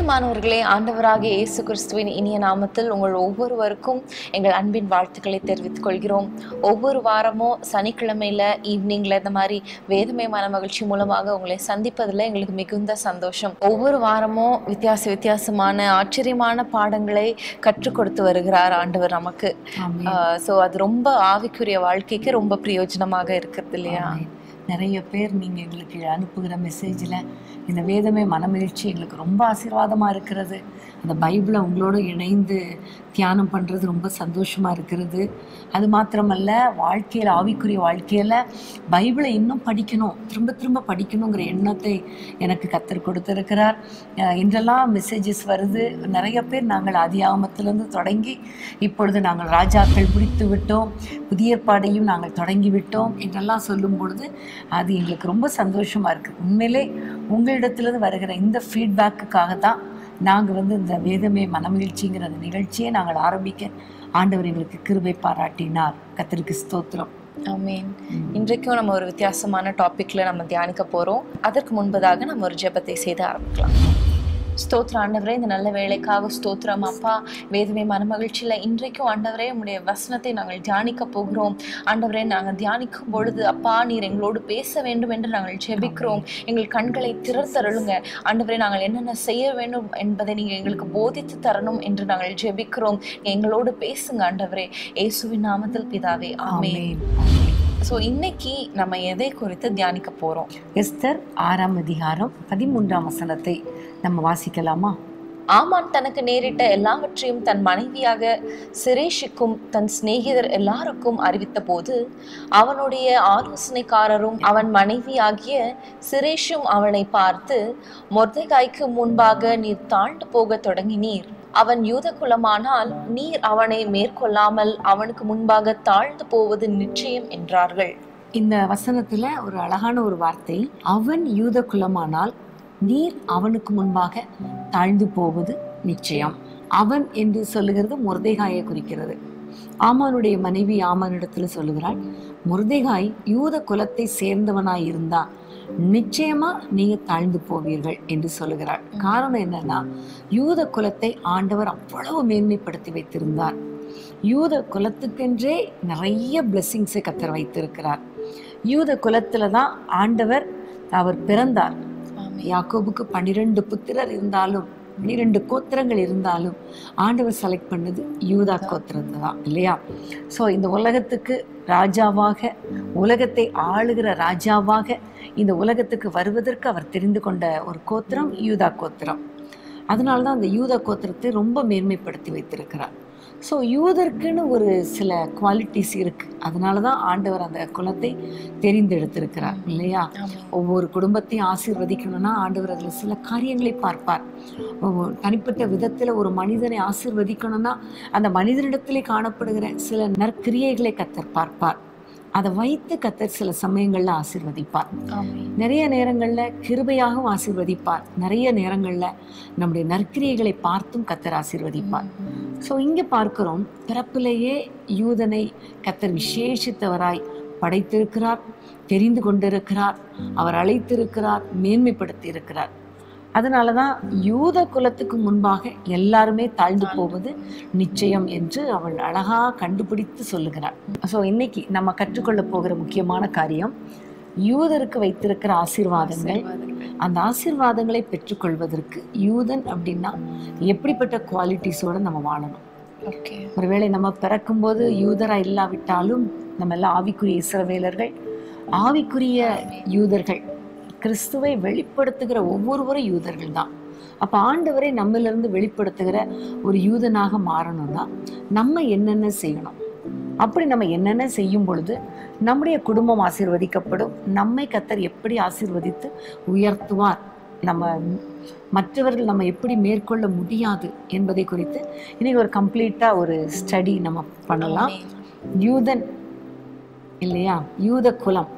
பிரியமானவர்களே ஆண்டவராகிய இயேசு கிறிஸ்துவின் இனிய நாமத்தில் உங்கள் ஒவ்வொருவருக்கும் எங்கள் அன்பின் வாழ்த்துக்களை தெரிவித்துக் கொள்கிறோம் ஒவ்வொரு வாரமும் சனிக்கிழமையில ஈவினிங்ல இந்த மாதிரி வேதமயமான மகிழ்ச்சி மூலமாக உங்களை சந்திப்பதில் எங்களுக்கு மிகுந்த சந்தோஷம் ஒவ்வொரு வாரமும் வித்தியாச வித்தியாசமான ஆச்சரியமான பாடங்களை கற்றுக் கொடுத்து வருகிறார் ஆண்டவர் நமக்கு ஆமென். ஸோ அது ரொம்ப ஆவிக்குரிய வாழ்க்கைக்கு ரொம்ப பிரயோஜனமாக இருக்கிறது இல்லையா ஆமென். நிறைய பேர் நீங்க எங்களுக்கு அனுப்புகிற மெசேஜில் இந்த வேதமே மனமகிழ்ச்சி எங்களுக்கு ரொம்ப ஆசீர்வாதமா இருக்கிறது அந்த பைபிளை உங்களோட இணைந்து தியானம் பண்றது ரொம்ப சந்தோஷமா இருக்கிறது அது மாத்திரமல்ல வாழ்க்கையில ஆவிக்குரிய வாழ்க்கையில பைபிளை இன்னும் படிக்கணும் திரும்ப திரும்ப படிக்கணுங்கிற எண்ணத்தை எனக்கு கத்தர் கொடுத்திருக்கிறார் அஹ் இன்றெல்லாம் மெசேஜஸ் வருது நிறைய பேர் நாங்கள் அதியாகமத்திலிருந்து தொடங்கி இப்பொழுது நாங்கள் ராஜாக்கள் முடித்து விட்டோம் புதிய ஏற்பாடையும் நாங்கள் தொடங்கி விட்டோம் என்றெல்லாம் சொல்லும் பொழுது அது எங்களுக்கு ரொம்ப சந்தோஷமா இருக்கு உண்மையிலே உங்களிடத்திலிருந்து வருகிற இந்த ஃபீட்பேக்குக்காக தான் நாங்கள் வந்து இந்த வேதமே மனமகிழ்ச்சிங்கிற அந்த நிகழ்ச்சியை நாங்கள் ஆரம்பிக்க ஆண்டவர் எங்களுக்கு கிருபை பாராட்டினார் கத்திரிக்கு ஸ்தோத்திரம் ஆமென் இன்றைக்கும் நம்ம ஒரு வித்தியாசமான டாபிக்ல நம்ம தியானிக்க போறோம் அதற்கு முன்பதாக நம்ம ஒரு ஜெபத்தை செய்து ஆரம்பிக்கலாம் ஸ்தோத்திரம் ஆண்டவரே இந்த நல்ல வேலைக்காக ஸ்தோத்திரம் அப்பா வேதமே மனமகிழ்ச்சியில இன்றைக்கும் ஆண்டவரே உம்முடைய வசனத்தை நாங்கள் தியானிக்க போகிறோம் ஆண்டவரே நாங்கள் தியானிக்கும் பொழுது அப்பா நீர் எங்களோடு பேச வேண்டும் என்று நாங்கள் ஜெபிக்கிறோம் எங்கள் கண்களை திறத்தருளுங்க ஆண்டவரே நாங்கள் என்னென்ன செய்ய வேண்டும் என்பதை நீங்க எங்களுக்கு போதித்து தரணும் என்று நாங்கள் ஜெபிக்கிறோம் எங்களோடு பேசுங்க ஆண்டவரே இயேசுவின் நாமத்தில் பிதாவே ஆமென் ஆமென். ஸோ இன்னைக்கு நம்ம எதை குறித்து தியானிக்க போறோம் எஸ்தர் ஆறாம் அதிகாரம் பதிமூன்றாம் வசனத்தை நம்ம வாசிக்கலாமா ஆமான் தனக்கு நேரிட்ட எல்லாவற்றையும் தன் மனைவியாக சிரேஷுக்கும் தன் சிநேகிதர் எல்லாருக்கும் அறிவித்த போது அவனுடைய ஆலோசனைக்காரரும் அவன் மனைவியாகிய சிரேஷும் அவனை பார்த்து மொர்தெகாய்க்கு முன்பாக நீர் தாழ்ந்து போக தொடங்கினீர் அவன் யூத குலமானால் நீர் அவனை மேற்கொள்ளாமல் அவனுக்கு முன்பாக தாழ்ந்து போவது நிச்சயம் என்றார்கள் இந்த வசனத்துல ஒரு அழகான ஒரு வார்த்தை அவன் யூத குலமானால் நீர் அவனுக்கு முன்பாக தாழ்ந்து போவது நிச்சயம் அவன் என்று சொல்லுகிறது முருதைகாயை குறிக்கிறது ஆமானுடைய மனைவி ஆமானிடத்துல சொல்லுகிறாள் முருதைகாய் யூத குலத்தை சேர்ந்தவனாய் இருந்தா நிச்சயமா நீங்க தாழ்ந்து போவீர்கள் என்று சொல்லுகிறாள் காரணம் என்னன்னா யூத குலத்தை ஆண்டவர் அவ்வளவு மேன்மைப்படுத்தி வைத்திருந்தார் யூத குலத்துக்கென்றே நிறைய பிளெஸ்ஸிங்ஸை கத்தர் வைத்திருக்கிறார் யூத குலத்துல தான் ஆண்டவர் அவர் பிறந்தார் யாக்கோபுக்கு பன்னிரண்டு புத்திரர் இருந்தாலும் பன்னிரெண்டு கோத்திரங்கள் இருந்தாலும் ஆண்டவர் செலக்ட் பண்ணது யூதா கோத்திரத்தை தான் இல்லையா ஸோ இந்த உலகத்துக்கு ராஜாவாக உலகத்தை ஆளுகிற ராஜாவாக இந்த உலகத்துக்கு வருவதற்கு அவர் தெரிந்து கொண்ட ஒரு கோத்திரம் யூதா கோத்திரம் அதனால தான் அந்த யூதா கோத்திரத்தை ரொம்ப மேன்மைப்படுத்தி வைத்திருக்கிறார் ஸோ யூதருக்குன்னு ஒரு சில குவாலிட்டிஸ் இருக்கு அதனால தான் ஆண்டவர் அந்த குலத்தை தெரிந்தெடுத்திருக்கிறார் இல்லையா ஒவ்வொரு குடும்பத்தையும் ஆசீர்வதிக்கணும்னா ஆண்டவர் அதில் சில காரியங்களை பார்ப்பார் ஒவ்வொரு தனிப்பட்ட விதத்தில் ஒரு மனிதனை ஆசீர்வதிக்கணும்னா அந்த மனிதனிடத்திலே காணப்படுகிற சில நற்கிரியைகளை கத்தர் பார்ப்பார் அதை வைத்து கத்தர் சில சமயங்கள்ல ஆசீர்வதிப்பார் நிறைய நேரங்கள்ல கிருபையாகவும் ஆசீர்வதிப்பார் நிறைய நேரங்கள்ல நம்முடைய நற்கிரியைகளை பார்த்தும் கத்தர் ஆசீர்வதிப்பார் ஸோ இங்க பார்க்கிறோம் பிறப்பிலேயே யூதனை கத்தர் விசேஷித்தவராய் படைத்திருக்கிறார் தெரிந்து கொண்டிருக்கிறார் அவர் அழைத்திருக்கிறார் மேன்மைப்படுத்தி இருக்கிறார் அதனால தான் யூத குலத்துக்கு முன்பாக எல்லாருமே தாழ்ந்து போவது நிச்சயம் என்று அவள் அழகா கண்டுபிடித்து சொல்லுகிறாள் ஸோ இன்னைக்கு நம்ம கற்றுக்கொள்ள போகிற முக்கியமான காரியம் யூதருக்கு வைத்திருக்கிற ஆசீர்வாதங்கள் அந்த ஆசீர்வாதங்களை பெற்றுக்கொள்வதற்கு யூதன் அப்படின்னா எப்படிப்பட்ட குவாலிட்டிஸோட நம்ம வாழணும் ஓகே ஒருவேளை நம்ம பிறக்கும்போது யூதரா இல்லாவிட்டாலும் நம்ம எல்லாம் ஆவிக்குரிய இஸ்ரவேலர்கள் ஆவிக்குரிய யூதர்கள் கிறிஸ்துவை வெளிப்படுத்துகிற ஒவ்வொருவரும் யூதர்கள் தான் அப்போ ஆண்டவரை நம்மிலிருந்து வெளிப்படுத்துகிற ஒரு யூதனாக மாறணும்னா நம்ம என்னென்ன செய்யணும் அப்படி நம்ம என்னென்ன செய்யும் பொழுது நம்முடைய குடும்பம் ஆசீர்வதிக்கப்படும் நம்மை கத்தர் எப்படி ஆசீர்வதித்து உயர்த்துவார் நம்ம மற்றவர்கள் நம்ம எப்படி மேற்கொள்ள முடியாது என்பதை குறித்து இன்னைக்கு ஒரு கம்ப்ளீட்டாக ஒரு ஸ்டடி நம்ம பண்ணலாம் யூதன் இல்லையா யூத குலம்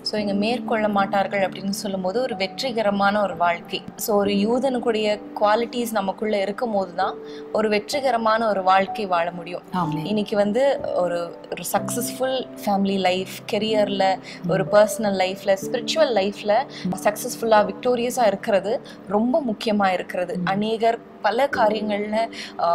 ஸோ இங்கே மேற்கொள்ள மாட்டார்கள் அப்படின்னு சொல்லும்போது ஒரு வெற்றிகரமான ஒரு வாழ்க்கை ஸோ ஒரு யூதனுக்குடைய குவாலிட்டிஸ் நமக்குள்ள இருக்கும் போது தான் ஒரு வெற்றிகரமான ஒரு வாழ்க்கை வாழ முடியும் ஆமென் இன்னைக்கு வந்து ஒரு ஒரு சக்ஸஸ்ஃபுல் ஃபேமிலி லைஃப் கெரியரில் ஒரு பர்சனல் லைஃப்பில் ஸ்பிரிச்சுவல் லைஃப்பில் சக்ஸஸ்ஃபுல்லாக விக்டோரியஸாக இருக்கிறது ரொம்ப முக்கியமாக இருக்கிறது அநேகர் பல காரியங்களில்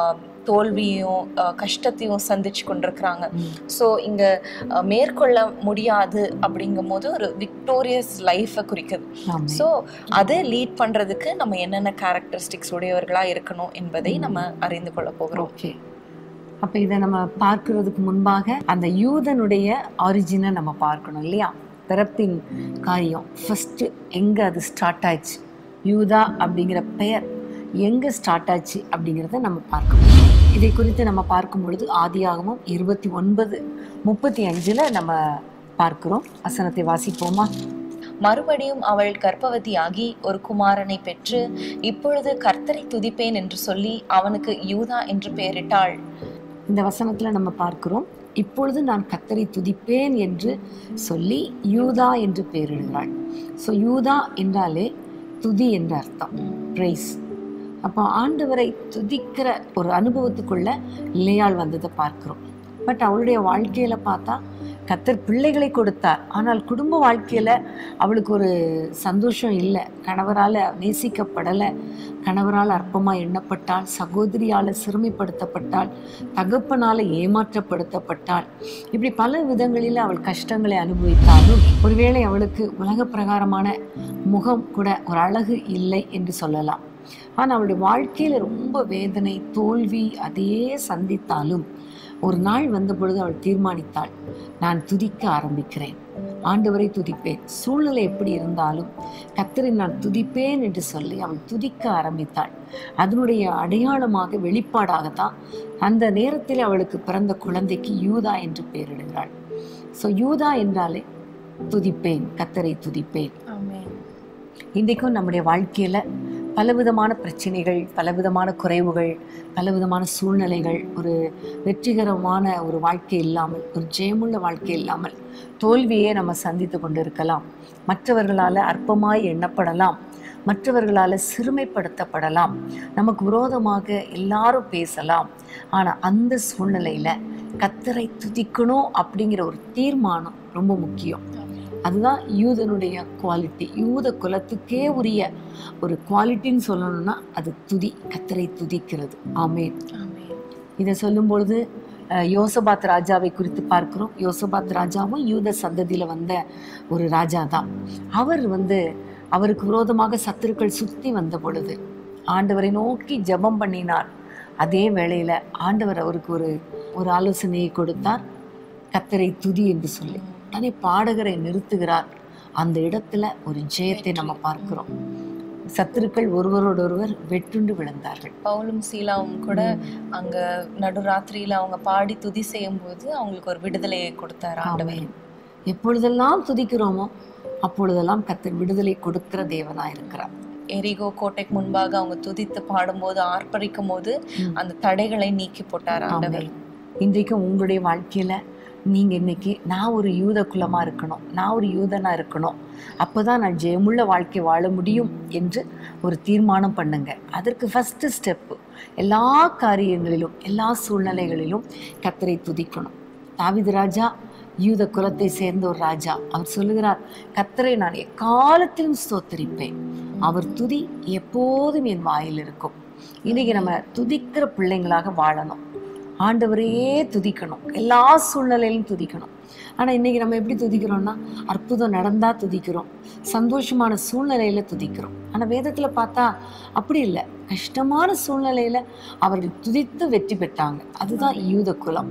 தோல்வியும் ஆஹ் கஷ்டத்தையும் சந்திச்சு கொண்டிருக்கிறாங்க ம். ஸோ இங்கே மேற்கொள்ள முடியாது அப்படிங்கும் போது ஒரு விக்டோரியஸ் லைஃப்பை குறிக்குது ஆமென் ஸோ அதை லீட் பண்ணுறதுக்கு நம்ம என்னென்ன கேரக்டரிஸ்டிக்ஸ் உடையவர்களாக இருக்கணும் என்பதை நம்ம அறிந்து கொள்ள போகிறோம் ஓகே அப்ப இதை நம்ம பார்க்கிறதுக்கு முன்பாக அந்த யூதனுடைய ஆரிஜினை நம்ம பார்க்கணும் இல்லையா பிறப்பின் காரியம் ஃபர்ஸ்ட் எங்க அது ஸ்டார்ட் ஆச்சு யூதா அப்படிங்கிற பெயர் எங்க ஸ்டார்ட் ஆச்சு அப்படிங்கிறத நம்ம பார்க்கணும் இதை குறித்து நம்ம பார்க்கும் பொழுது ஆதியாகமம் இருபத்தி ஒன்பது முப்பத்தி அஞ்சுல நம்ம பார்க்கிறோம் வசனத்தை வாசிப்போமா மறுபடியும் அவள் கர்ப்பவதியாகி ஒரு குமாரனை பெற்று இப்பொழுது கர்த்தரை துதிப்பேன் என்று சொல்லி அவனுக்கு யூதா என்று பெயரிட்டாள் இந்த வசனத்துல நம்ம பார்க்கிறோம் இப்பொழுது நான் கத்தரை துதிப்பேன் என்று சொல்லி யூதா என்று பெயரிடுகிறாள் ஸோ யூதா என்றாலே துதி என்ற அர்த்தம் பிரைஸ் அப்போ ஆண்டவரை துதிக்கிற ஒரு அனுபவத்துக்குள்ள இல்லையாள் வந்ததை பார்க்கிறோம் பட் அவளுடைய வாழ்க்கையில பார்த்தா கத்தர் பிள்ளைகளை கொடுத்தார் ஆனால் குடும்ப வாழ்க்கையில அவளுக்கு ஒரு சந்தோஷம் இல்லை கணவரால் நேசிக்கப்படலை கணவரால் அற்பமாக எண்ணப்பட்டாள் சகோதரியால் சிறுமைப்படுத்தப்பட்டாள் தகப்பனால ஏமாற்றப்படுத்தப்பட்டாள் இப்படி பல விதங்களில் அவள் கஷ்டங்களை அனுபவித்தாலும் ஒருவேளை அவளுக்கு உலக பிரகாரமான முகம் கூட ஒரு அழகு இல்லை என்று சொல்லலாம் ஆனால் அவளுடைய வாழ்க்கையில ரொம்ப வேதனை தோல்வி அதையே சந்தித்தாலும் ஒரு நாள் வந்த பொழுது அவள் தீர்மானித்தாள் நான் துதிக்க ஆரம்பிக்கிறேன் ஆண்டவரை துதிப்பேன் சூழ்நிலை எப்படி இருந்தாலும் கத்தரை நான் துதிப்பேன் என்று சொல்லி அவள் துதிக்க ஆரம்பித்தாள் அதனுடைய அடையாளமாக வெளிப்பாடாகத்தான் அந்த நேரத்தில் அவளுக்கு பிறந்த குழந்தைக்கு யூதா என்று பெயரிடுகிறாள் ஸோ யூதா என்றாலே துதிப்பேன் கத்தரை துதிப்பேன் ஆமென் இன்றைக்கும் நம்முடைய வாழ்க்கையில் பலவிதமான பிரச்சனைகள் பலவிதமான குறைவுகள் பலவிதமான சூழ்நிலைகள் ஒரு வெற்றிகரமான ஒரு வாழ்க்கை இல்லாமல் ஒரு ஜெயமுள்ள வாழ்க்கை இல்லாமல் தோல்வியே நம்ம சந்தித்து கொண்டு இருக்கலாம் மற்றவர்களால் அற்பமாய் எண்ணப்படலாம் மற்றவர்களால் சிறுமைப்படுத்தப்படலாம் நமக்கு விரோதமாக எல்லாரும் பேசலாம் ஆனால் அந்த சூழ்நிலையில் கத்தரை துதிக்கணும் அப்படிங்கிற ஒரு தீர்மானம் ரொம்ப முக்கியம் அதுதான் யூதனுடைய குவாலிட்டி யூத குலத்துக்கே உரிய ஒரு குவாலிட்டின்னு சொல்லணும்னா அது துதி கத்தரை துதிக்கிறது ஆமேன் ஆமென் இதை சொல்லும் பொழுது அஹ், யோசபாத் ராஜாவை குறித்து பார்க்கிறோம் யோசபாத் ராஜாவும் யூத சந்ததியில் வந்த ஒரு ராஜா தான் அவர் வந்து அவருக்கு விரோதமாக சத்துருக்கள் சுற்றி வந்த பொழுது ஆண்டவரை நோக்கி ஜெபம் பண்ணினார் அதே வேளையில் ஆண்டவர் அவருக்கு ஒரு ஒரு ஆலோசனையை கொடுத்தார் கத்தரை துதி என்று சொல்லி உடனே பாடகரை நிறுத்துகிறார் அந்த இடத்துல ஒரு ஜெயத்தை நம்ம பார்க்கிறோம் சத்துருக்கள் ஒருவரோடொருவர் வெட்டுண்டு விழுந்தார்கள் பவுலும் சீலாவும் கூட அங்க நடுராத்திரியில அவங்க பாடி துதி செய்யும் போது அவங்களுக்கு ஒரு விடுதலையை கொடுத்தார் ஆண்டவர் ஆமென். எப்பொழுதெல்லாம் துதிக்கிறோமோ அப்பொழுதெல்லாம் கத்தர் விடுதலை கொடுக்கிற தேவனா இருக்கிறார் எரிகோ கோட்டைக்கு முன்பாக அவங்க துதித்து பாடும்போது ஆர்ப்பரிக்கும் போது ம். அந்த தடைகளை நீக்கி போட்டார் ஆண்டவர் ஆமென். இன்றைக்கும் உங்களுடைய வாழ்க்கையில நீங்க இன்னைக்கு நான் ஒரு யூத குலமா இருக்கணும் நான் ஒரு யூதனா இருக்கணும் அப்பதான் நான் ஜெயமுள்ள வாழ்க்கை வாழ முடியும் என்று ஒரு தீர்மானம் பண்ணுங்க அதற்கு ஃபர்ஸ்ட் ஸ்டெப்பு எல்லா காரியங்களிலும் எல்லா சூழ்நிலைகளிலும் கத்தரை துதிக்கணும் தாவீது ராஜா யூத குலத்தை சேர்ந்த ஒரு ராஜா அவர் சொல்லுகிறார் கத்தரை நான் எக்காலத்திலும் ஸ்தோத்தரிப்பேன் அவர் துதி எப்போதும் என் வாயில் இருக்கும் இன்னைக்கு நம்ம துதிக்கிற பிள்ளைங்களாக வாழணும் ஆண்டவரையே துதிக்கணும் எல்லா சூழ்நிலையிலும் துதிக்கணும் ஆனால் இன்னைக்கு நம்ம எப்படி துதிக்கிறோம்னா அற்புதம் நடந்தா துதிக்கிறோம் சந்தோஷமான சூழ்நிலையில துதிக்கிறோம் ஆனால் வேதத்தில் பார்த்தா அப்படி இல்லை கஷ்டமான சூழ்நிலையில அவர்கள் துதித்து வெற்றி பெற்றாங்க அதுதான் யூத குலம்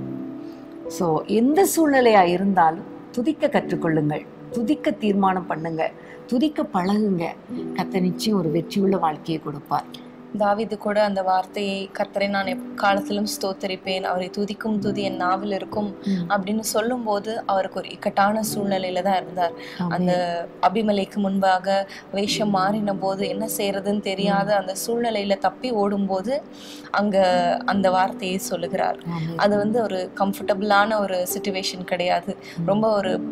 ஸோ எந்த சூழ்நிலையா இருந்தாலும் துதிக்க கற்றுக்கொள்ளுங்கள் துதிக்க தீர்மானம் பண்ணுங்க துதிக்க பழகுங்க கத்த நிச்சயம் ஒரு வெற்றியுள்ள வாழ்க்கையை கொடுப்பார் தாவீது கூட அந்த வார்த்தையை கர்த்தரை நான் எக்காலத்திலும் ஸ்தோத்தரிப்பேன் அவரை துதிக்கும் துதி என் நாவில் இருக்கும் ம். அப்படின்னு சொல்லும்போது அவருக்கு ஒரு இக்கட்டான சூழ்நிலையில தான் இருந்தார் அந்த அபிமலைக்கு முன்பாக வேஷம் மாறின போது என்ன செய்யறதுன்னு தெரியாத அந்த சூழ்நிலையில தப்பி ஓடும்போது அங்க அந்த வார்த்தையை சொல்லுகிறார் ஆமென். அது வந்து ஒரு கம்ஃபர்டபுளான ஒரு சுச்சுவேஷன் கிடையாது ரொம்ப ஒரு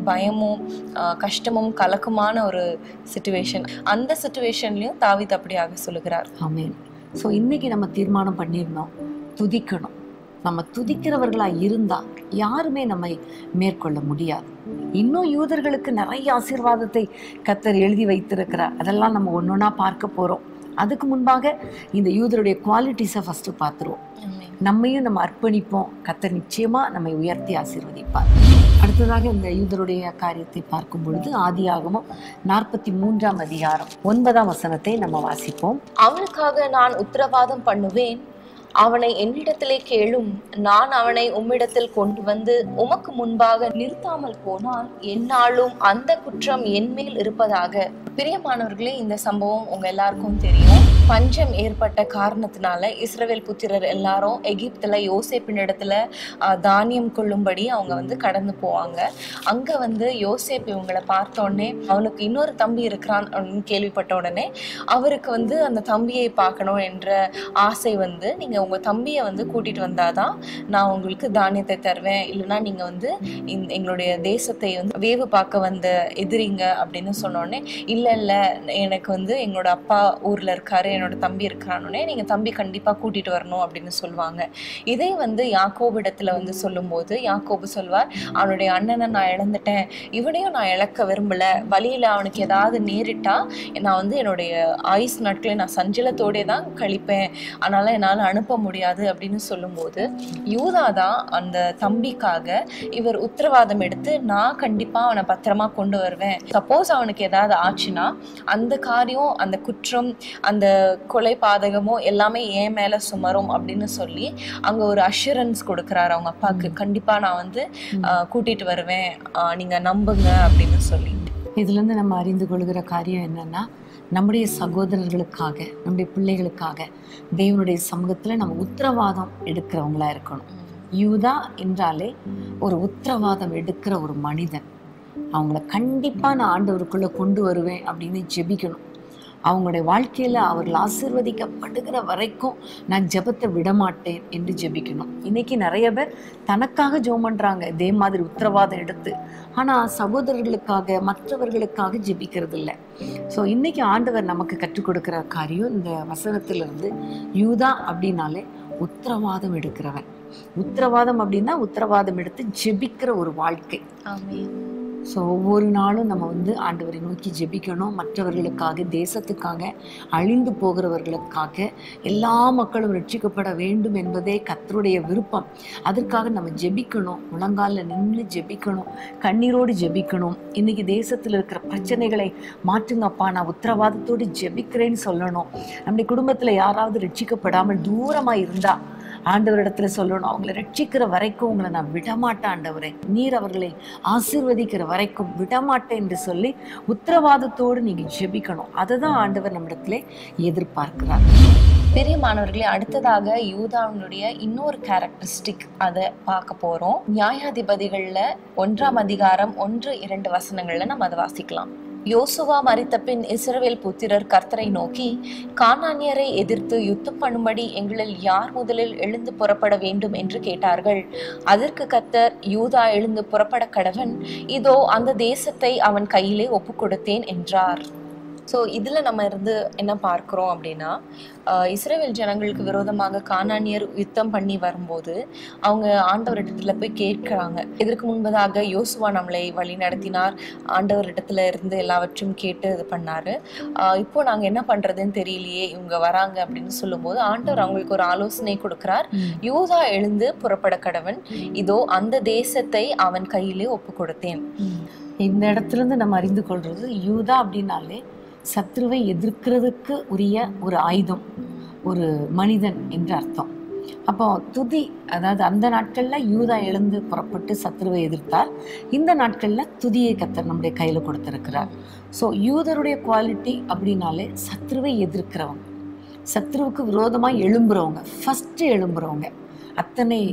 பயமும் ஆஹ் கஷ்டமும் கலக்கமான ஒரு சுச்சுவேஷன் அந்த சுச்சுவேஷன்லயும் தாவீத் அப்படியாக சொல்லுகிறார் ஆமென் ஸோ இன்னைக்கு நம்ம தீர்மானம் பண்ணியிருந்தோம் துதிக்கணும் நம்ம துதிக்கிறவர்களா இருந்தா யாருமே நம்மை மேற்கொள்ள முடியாது இன்னும் யூதர்களுக்கு நிறைய ஆசீர்வாதத்தை கத்தர் எழுதி வைத்திருக்கிறார் அதெல்லாம் நம்ம ஒன்னொன்னா பார்க்க போறோம் அதுக்கு முன்பாக இந்த யூதருடைய குவாலிட்டிஸை ஃபர்ஸ்ட் பார்த்துருவோம் நம்மையும் நம்ம அர்ப்பணிப்போம் கத்தர் நிச்சயமா நம்மை உயர்த்தி ஆசீர்வதிப்பார் அடுத்ததாக இந்த யூதருடைய காரியத்தை பார்க்கும் பொழுது ஆதியாகமம் நாற்பத்தி மூன்றாம் அதிகாரம் ஒன்பதாம் வசனத்தை நம்ம வாசிப்போம் அவனுக்காக நான் உத்தரவாதம் பண்ணுவேன் அவனை என்னிடத்திலே கேளும் நான் அவனை உம்மிடத்தில் கொண்டு வந்து உமக்கு முன்பாக நிறுத்தாமல் போனால் என்னாலும் அந்த குற்றம் என் மேல் இருப்பதாக பிரியமானவர்களே இந்த சம்பவம் உங்க எல்லாருக்கும் தெரியும் பஞ்சம் ஏற்பட்ட காரணத்தினால இஸ்ரவேல் புத்திரர் எல்லாரும் எகிப்துல யோசேப்பின் இடத்துல ஆஹ், தானியம் கொள்ளும்படி அவங்க வந்து கடந்து போவாங்க அங்க வந்து யோசேப் இவங்களை பார்த்த உடனே அவனுக்கு இன்னொரு தம்பி இருக்கிறான் அப்படின்னு கேள்விப்பட்ட உடனே அவருக்கு வந்து அந்த தம்பியை பார்க்கணும் என்ற ஆசை வந்து நீங்க உங்க தம்பியை வந்து கூட்டிட்டு வந்தாதான் நான் உங்களுக்கு தானியத்தை தருவேன் இல்லைன்னா நீங்க வந்து இந்த எங்களுடைய தேசத்தை வந்து வேவு பார்க்க வந்த எதிரிங்க அப்படின்னு சொன்னோடனே இல்ல இல்ல எனக்கு வந்து எங்களோட அப்பா ஊர்ல இருக்காரு என்னோட தம்பி இருக்கிறானே நீங்க தம்பி கண்டிப்பா கூட்டிட்டு வரணும் அப்படின்னு சொல்லுவாங்க இதே வந்து யாக்கோபிடத்துல வந்து சொல்லும்போது யாக்கோபு சொல்வார் அவனுடைய அண்ணனை நான் இழந்துட்டேன் இவனையும் நான் இழக்க விரும்பல வழியில அவனுக்கு ஏதாவது நேரிட்டா நான் வந்து என்னுடைய ஆயுஸ் நாட்களை நான் சஞ்சலத்தோடே தான் கழிப்பேன் அதனால என்னால அனுப்ப முடியாது அப்படின்னு சொல்லும்போது யூதா தான் அந்த தம்பிக்காக இவர் உத்தரவாதம் எடுத்து நான் கண்டிப்பா அவனை பத்திரமா கொண்டு வருவேன் சப்போஸ் அவனுக்கு ஏதாவது ஆச்சுன்னா அந்த காரியம் அந்த குற்றம் அந்த கொலை பாதகமோ எல்லாமே என் மேல சுமரும் அப்படின்னு சொல்லி அங்க ஒரு அஷூரன்ஸ் கொடுக்குறாரு அவங்க அப்பாவுக்கு கண்டிப்பா நான் வந்து ஆஹ், கூட்டிட்டு வருவேன் ஆஹ், நீங்க நம்புங்க அப்படின்னு சொல்லி இதுல இருந்து நம்ம அறிந்து கொள்கிற காரியம் என்னன்னா நம்முடைய சகோதரர்களுக்காக நம்முடைய பிள்ளைகளுக்காக தேவனுடைய சமூகத்துல நம்ம உத்தரவாதம் எடுக்கிறவங்களா இருக்கணும் யூதா என்றாலே ஒரு உத்தரவாதம் எடுக்கிற ஒரு மனிதன் அவங்கள கண்டிப்பா நான் ஆண்டவருக்குள்ள கொண்டு வருவேன் அப்படின்னு ஜெபிக்கணும் அவங்களுடைய வாழ்க்கையில அவர்கள் ஆசீர்வதிக்கப்படுகிற வரைக்கும் நான் ஜெபத்தை விடமாட்டேன் என்று ஜெபிக்கணும் இன்னைக்கு நிறைய பேர் தனக்காக ஜெபம் பண்றாங்க இதே மாதிரி உத்தரவாதம் எடுத்து ஆனா சகோதரர்களுக்காக மற்றவர்களுக்காக ஜெபிக்கிறது இல்லை ஸோ இன்னைக்கு ஆண்டவர் நமக்கு கற்றுக் கொடுக்கிற காரியம் இந்த வசனத்திலிருந்து யூதா அப்படின்னாலே உத்தரவாதம் எடுக்கிறவன் உத்தரவாதம் அப்படின்னா உத்தரவாதம் எடுத்து ஜெபிக்கிற ஒரு வாழ்க்கை ஆமென் ஸோ ஒவ்வொரு நாளும் நம்ம வந்து ஆண்டவரை நோக்கி ஜெபிக்கணும் மற்றவர்களுக்காக தேசத்துக்காக அழிந்து போகிறவர்களுக்காக எல்லா மக்களும் ரட்சிக்கப்பட வேண்டும் என்பதே கர்த்தருடைய விருப்பம் அதற்காக நம்ம ஜெபிக்கணும் முழங்காலில் நின்று ஜெபிக்கணும் கண்ணீரோடு ஜெபிக்கணும் இன்னைக்கு தேசத்தில் இருக்கிற பிரச்சனைகளை மாற்றுங்கப்பா நான் உத்தரவாதத்தோடு ஜெபிக்கிறேன்னு சொல்லணும் நம்முடைய குடும்பத்தில் யாராவது ரட்சிக்கப்படாமல் தூரமாக இருந்தா ஆண்டவரிடத்துல சொல்லணும் அவங்களை ரட்சிக்கிற வரைக்கும் உங்களை நான் விடமாட்டேன் ஆண்டவரே நீர் அவர்களை ஆசீர்வதிக்கிற வரைக்கும் விடமாட்டேன் என்று சொல்லி உத்தரவாதத்தோடு நீங்க ஜெபிக்கணும் அதை தான் ஆண்டவர் நம்மிடத்திலே எதிர்பார்க்கிறார் பிரியமானவர்களே அடுத்ததாக யூதாவினுடைய இன்னொரு கேரக்டரிஸ்டிக் அதை பார்க்க போறோம் நியாயாதிபதிகள்ல ஒன்றாம் அதிகாரம் ஒன்று இரண்டு வசனங்கள்ல நம்ம அதை வாசிக்கலாம் யோசுவா மரித்த பின் இஸ்ரவேல் புத்திரர் கர்த்தரை நோக்கி கானானியரை எதிர்த்து யுத்தம் பண்ணும்படி எங்களில் யார் முதலில் எழுந்து புறப்பட வேண்டும் என்று கேட்டார்கள் அதற்கு கர்த்தர் யூதா எழுந்து புறப்பட கடவன் இதோ அந்த தேசத்தை அவன் கையிலே ஒப்பு கொடுத்தேன் என்றார் ஸோ இதில் நம்ம இருந்து என்ன பார்க்குறோம் அப்படின்னா ஆஹ் இஸ்ரவேல் ஜனங்களுக்கு விரோதமாக கானானியர் யுத்தம் பண்ணி வரும்போது அவங்க ஆண்டவரிடத்துல போய் கேட்குறாங்க இதற்கு முன்பதாக யோசுவா நம்மளை வழி நடத்தினார் ஆண்டவரிடத்துல இருந்து எல்லாவற்றையும் கேட்டு இது பண்ணாரு ஆஹ் இப்போ நாங்கள் என்ன பண்ணுறதுன்னு தெரியலையே இவங்க வராங்க அப்படின்னு சொல்லும்போது ஆண்டவர் அவங்களுக்கு ஒரு ஆலோசனை கொடுக்கிறார் யூதா எழுந்து புறப்பட கடவன் இதோ அந்த தேசத்தை அவன் கையிலே ஒப்பு கொடுத்தேன் இந்த இடத்துல இருந்து நம்ம அறிந்து கொள்றது யூதா அப்படின்னாலே சத்ருவை எதிர்க்கிறதுக்கு உரிய ஒரு ஆயுதம் ஒரு மனிதன் என்று அர்த்தம் அப்போ துதி அதாவது அந்த நாட்கள்ல யூதா எழுந்து புறப்பட்டு சத்ருவை எதிர்த்தார் இந்த நாட்கள்ல துதியை கத்தர் நம்முடைய கையில கொடுத்திருக்கிறார் ஸோ யூதருடைய குவாலிட்டி அப்படின்னாலே சத்ருவை எதிர்க்கிறவங்க சத்ருவுக்கு விரோதமா எழும்புறவங்க ஃபர்ஸ்ட் எழும்புறவங்க அத்தனை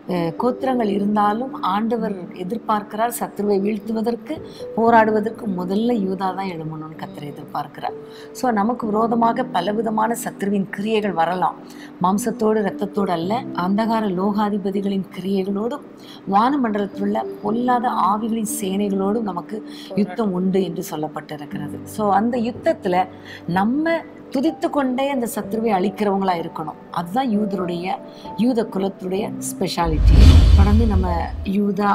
அஹ், கோத்திரங்கள் இருந்தாலும் ஆண்டவர் எதிர்பார்க்கிறார் சத்துருவை வீழ்த்துவதற்கு போராடுவதற்கு முதல்ல யூதா தான் எழுமணும்னு கத்தர் எதிர்பார்க்கிறார் ஸோ நமக்கு விரோதமாக பலவிதமான சத்துருவின் கிரியைகள் வரலாம் மாம்சத்தோடு இரத்தத்தோடு அல்ல அந்தகார லோகாதிபதிகளின் கிரியைகளோடும் வானமண்டலத்தில் உள்ள பொல்லாத ஆவிகளின் சேனைகளோடும் நமக்கு யுத்தம் உண்டு என்று சொல்லப்பட்டிருக்கிறது ஸோ அந்த யுத்தத்தில் நம்ம துதித்து கொண்டே அந்த சத்துருவை அழிக்கிறவங்களா இருக்கணும் அதுதான் யூதருடைய யூத குலத்துடைய ஸ்பெஷாலிட்டி தொடர்ந்து நம்ம யூதா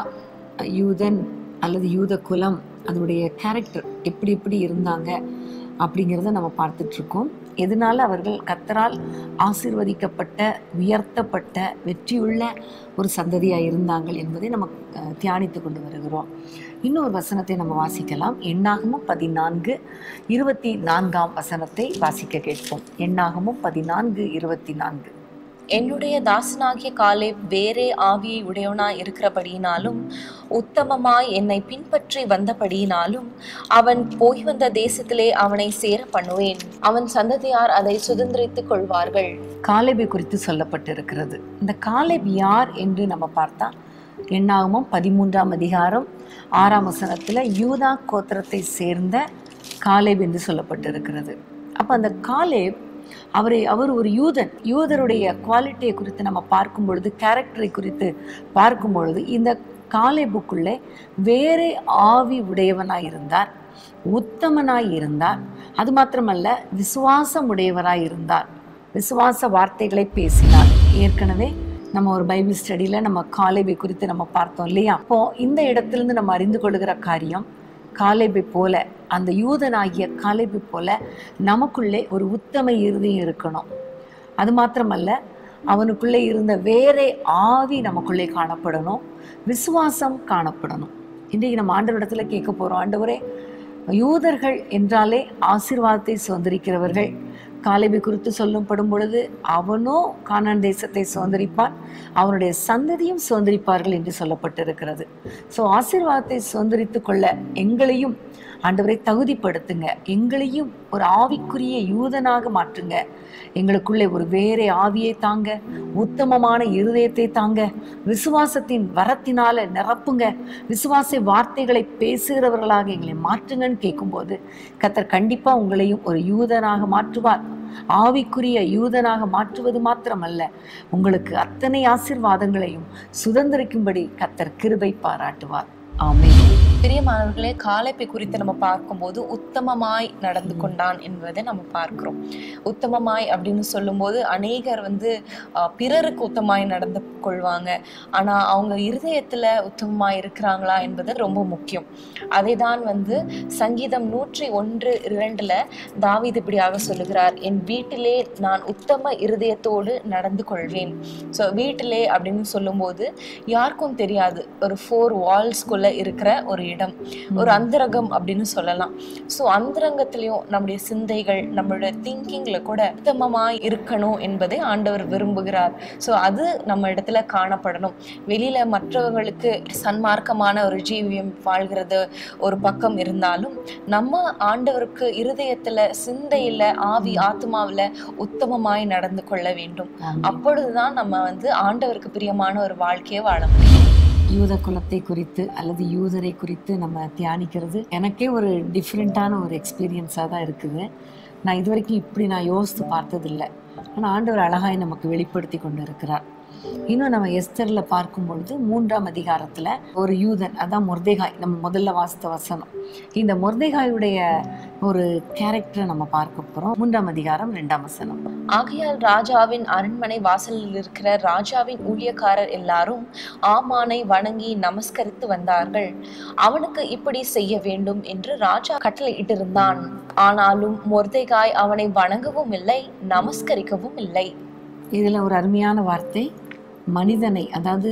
யூதன் அல்லது யூத குலம் அதனுடைய கேரக்டர் எப்படி எப்படி இருந்தாங்க அப்படிங்கிறத நம்ம பார்த்துட்டு இருக்கோம் எதனால அவர்கள் கத்தரால் ஆசீர்வதிக்கப்பட்ட உயர்த்தப்பட்ட வெற்றியுள்ள ஒரு சந்ததியாக இருந்தாங்க என்பதை நம்ம அஹ், தியானித்து கொண்டு வருகிறோம் இன்னொரு வசனத்தை நம்ம வாசிக்கலாம் எண்ணாகமும் பதினான்கு இருபத்தி நான்காம் வசனத்தை வாசிக்க கேட்போம் எண்ணாகமும் பதினான்கு இருபத்தி நான்கு என்னுடைய தாசனாகிய காலே வேறே ஆவியை உடையவனாய் இருக்கிறபடியினாலும் உத்தமமாய் என்னை பின்பற்றி வந்தபடியினாலும் அவன் போய் வந்த தேசத்திலே அவனை சேர பண்ணுவேன் அவன் சந்ததியார் அதை சுதந்திரித்துக் கொள்வார்கள் காலேபை குறித்து சொல்லப்பட்டிருக்கிறது இந்த காலேப் யார் என்று நம்ம பார்த்தா எண்ணாகமும் பதிமூன்றாம் அதிகாரம் ஆறாம் வசனத்துல யூதா கோத்திரத்தை சேர்ந்த காலேப் என்று சொல்லப்பட்டிருக்கிறது அப்ப அந்த காலேப் அவரை அவர் ஒரு யூதன் யூதருடைய குவாலிட்டியை குறித்து நம்ம பார்க்கும் பொழுது கேரக்டரை குறித்து பார்க்கும் பொழுது இந்த காலேபுக்குள்ளே வேறே ஆவி உடையவனாய் இருந்தார் உத்தமனாய் இருந்தார் அது மாத்திரமல்ல விசுவாசம் உடையவராய் இருந்தார் விசுவாச வார்த்தைகளை பேசினார் ஏற்கனவே நம்ம ஒரு பைபிள் ஸ்டடியில் நம்ம காலேபை குறித்து நம்ம பார்த்தோம் இல்லையா அப்போ இந்த இடத்திலிருந்து நம்ம அறிந்து கொள்ளுகிற காரியம் காலேபை போல அந்த யூதனாகிய காலேபை போல நமக்குள்ளே ஒரு உத்தம இருதயம் இருக்கணும் அது மாத்திரமல்ல அவனுக்குள்ளே இருந்த வேறே ஆவி நமக்குள்ளே காணப்படணும் விசுவாசம் காணப்படணும் இன்றைக்கு நம்ம ஆண்டவரிடத்துல கேட்க போகிறோம் ஆண்டவரே யூதர்கள் என்றாலே ஆசீர்வாதத்தை சுதந்திரிக்கிறவர்கள் காலேபை குறித்து சொல்லப்படும் பொழுது அவனோ கானான் தேசத்தை சுதந்திரிப்பான் அவனுடைய சந்ததியும் சுதந்திரிப்பார்கள் என்று சொல்லப்பட்டிருக்கிறது ஸோ ஆசீர்வாதத்தை சுதந்திரித்து கொள்ள எங்களையும் ஆண்டவரை தகுதிப்படுத்துங்க எங்களையும் ஒரு ஆவிக்குரிய யூதனாக மாற்றுங்க எங்களுக்குள்ளே ஒரு வேறே ஆவியை தாங்க உத்தமமான இருதயத்தை தாங்க விசுவாசத்தின் வரத்தினால நிரப்புங்க விசுவாச வார்த்தைகளை பேசுகிறவர்களாக எங்களை மாற்றுங்கன்னு கேட்கும்போது கத்தர் கண்டிப்பா உங்களையும் ஒரு யூதனாக மாற்றுவார் ஆவிக்குரிய யூதனாக மாற்றுவது மாத்திரமல்ல உங்களுக்கு அத்தனை ஆசீர்வாதங்களையும் சுதந்திரிக்கும்படி கத்தர் கிருபை பாராட்டுவார் ஆமென் பிரியமானவர்களே காலைப்பை குறித்து நம்ம பார்க்கும்போது உத்தமமாய் நடந்து கொண்டான் என்பதை நம்ம பார்க்கிறோம் உத்தமமாய் அப்படின்னு சொல்லும்போது அநேகர் வந்து ஆஹ், பிறருக்கு உத்தமாய் நடந்து கொள்வாங்க ஆனா அவங்க இருதயத்துல உத்தமமாய் இருக்கிறாங்களா என்பது ரொம்ப முக்கியம் அதை தான் வந்து சங்கீதம் நூற்றி ஒன்று இரண்டுல தாவீது இப்படியாக சொல்லுகிறார் என் வீட்டிலே நான் உத்தம இருதயத்தோடு நடந்து கொள்வேன் ஸோ வீட்டிலே அப்படின்னு சொல்லும்போது யாருக்கும் தெரியாது ஒரு ஃபோர் வால்ஸ்குள்ள இருக்கிற ஒரு இடம் ஒரு அந்தரங்கம் அப்படின்னு சொல்லலாம் ஸோ அந்தரங்கத்திலையும் நம்முடைய சிந்தைகள் நம்மளுடைய திங்கிங்ல கூட உத்தமமாய் இருக்கணும் என்பதை ஆண்டவர் விரும்புகிறார் ஸோ அது நம்ம இடத்துல காணப்படணும் வெளியில மற்றவர்களுக்கு சன்மார்க்கமான ஒரு ஜீவியம் வாழ்கிறது ஒரு பக்கம் இருந்தாலும் நம்ம ஆண்டவருக்கு இருதயத்துல சிந்தையில ஆவி ஆத்மாவுல உத்தமமாய் நடந்து கொள்ள வேண்டும் ஆமென். அப்பொழுதுதான் நம்ம வந்து ஆண்டவருக்கு பிரியமான ஒரு வாழ்க்கையை வாழ முடியும் யூத குலத்தை குறித்து அல்லது யூதரை குறித்து நம்ம தியானிக்கிறது எனக்கே ஒரு டிஃப்ரெண்ட்டான ஒரு எக்ஸ்பீரியன்ஸாக தான் இருக்குது நான் இது வரைக்கும் இப்படி நான் யோசித்து பார்த்ததில்லை ஆனால் ஆண்டவர் அழகாய் நமக்கு வெளிப்படுத்தி கொண்டு இருக்கிறார் இன்னும் நம்ம எஸ்தரில் பார்க்கும் பொழுது மூன்றாம் அதிகாரத்தில் ஒரு யூதன் அதான் மொர்தேகாய் நம்ம முதல்ல வாசித்த வசனம் இந்த மொர்தேகாயுடைய ஒரு கேரக்டரை நம்ம பார்க்க போகிறோம் மூன்றாம் அதிகாரம் ரெண்டாம் வசனம் ஆகையால் ராஜாவின் அரண்மனை வாசலில் இருக்கிற ராஜாவின் ஊழியக்காரர் எல்லாரும் ஆமானை வணங்கி நமஸ்கரித்து வந்தார்கள் அவனுக்கு இப்படி செய்ய வேண்டும் என்று ராஜா கட்டளையிட்டிருந்தான் ஆனாலும் மொர்தேகாய் அவனை வணங்கவும் இல்லை நமஸ்கரிக்கவும் இல்லை இதில் ஒரு அருமையான வார்த்தை மனிதனை அதாவது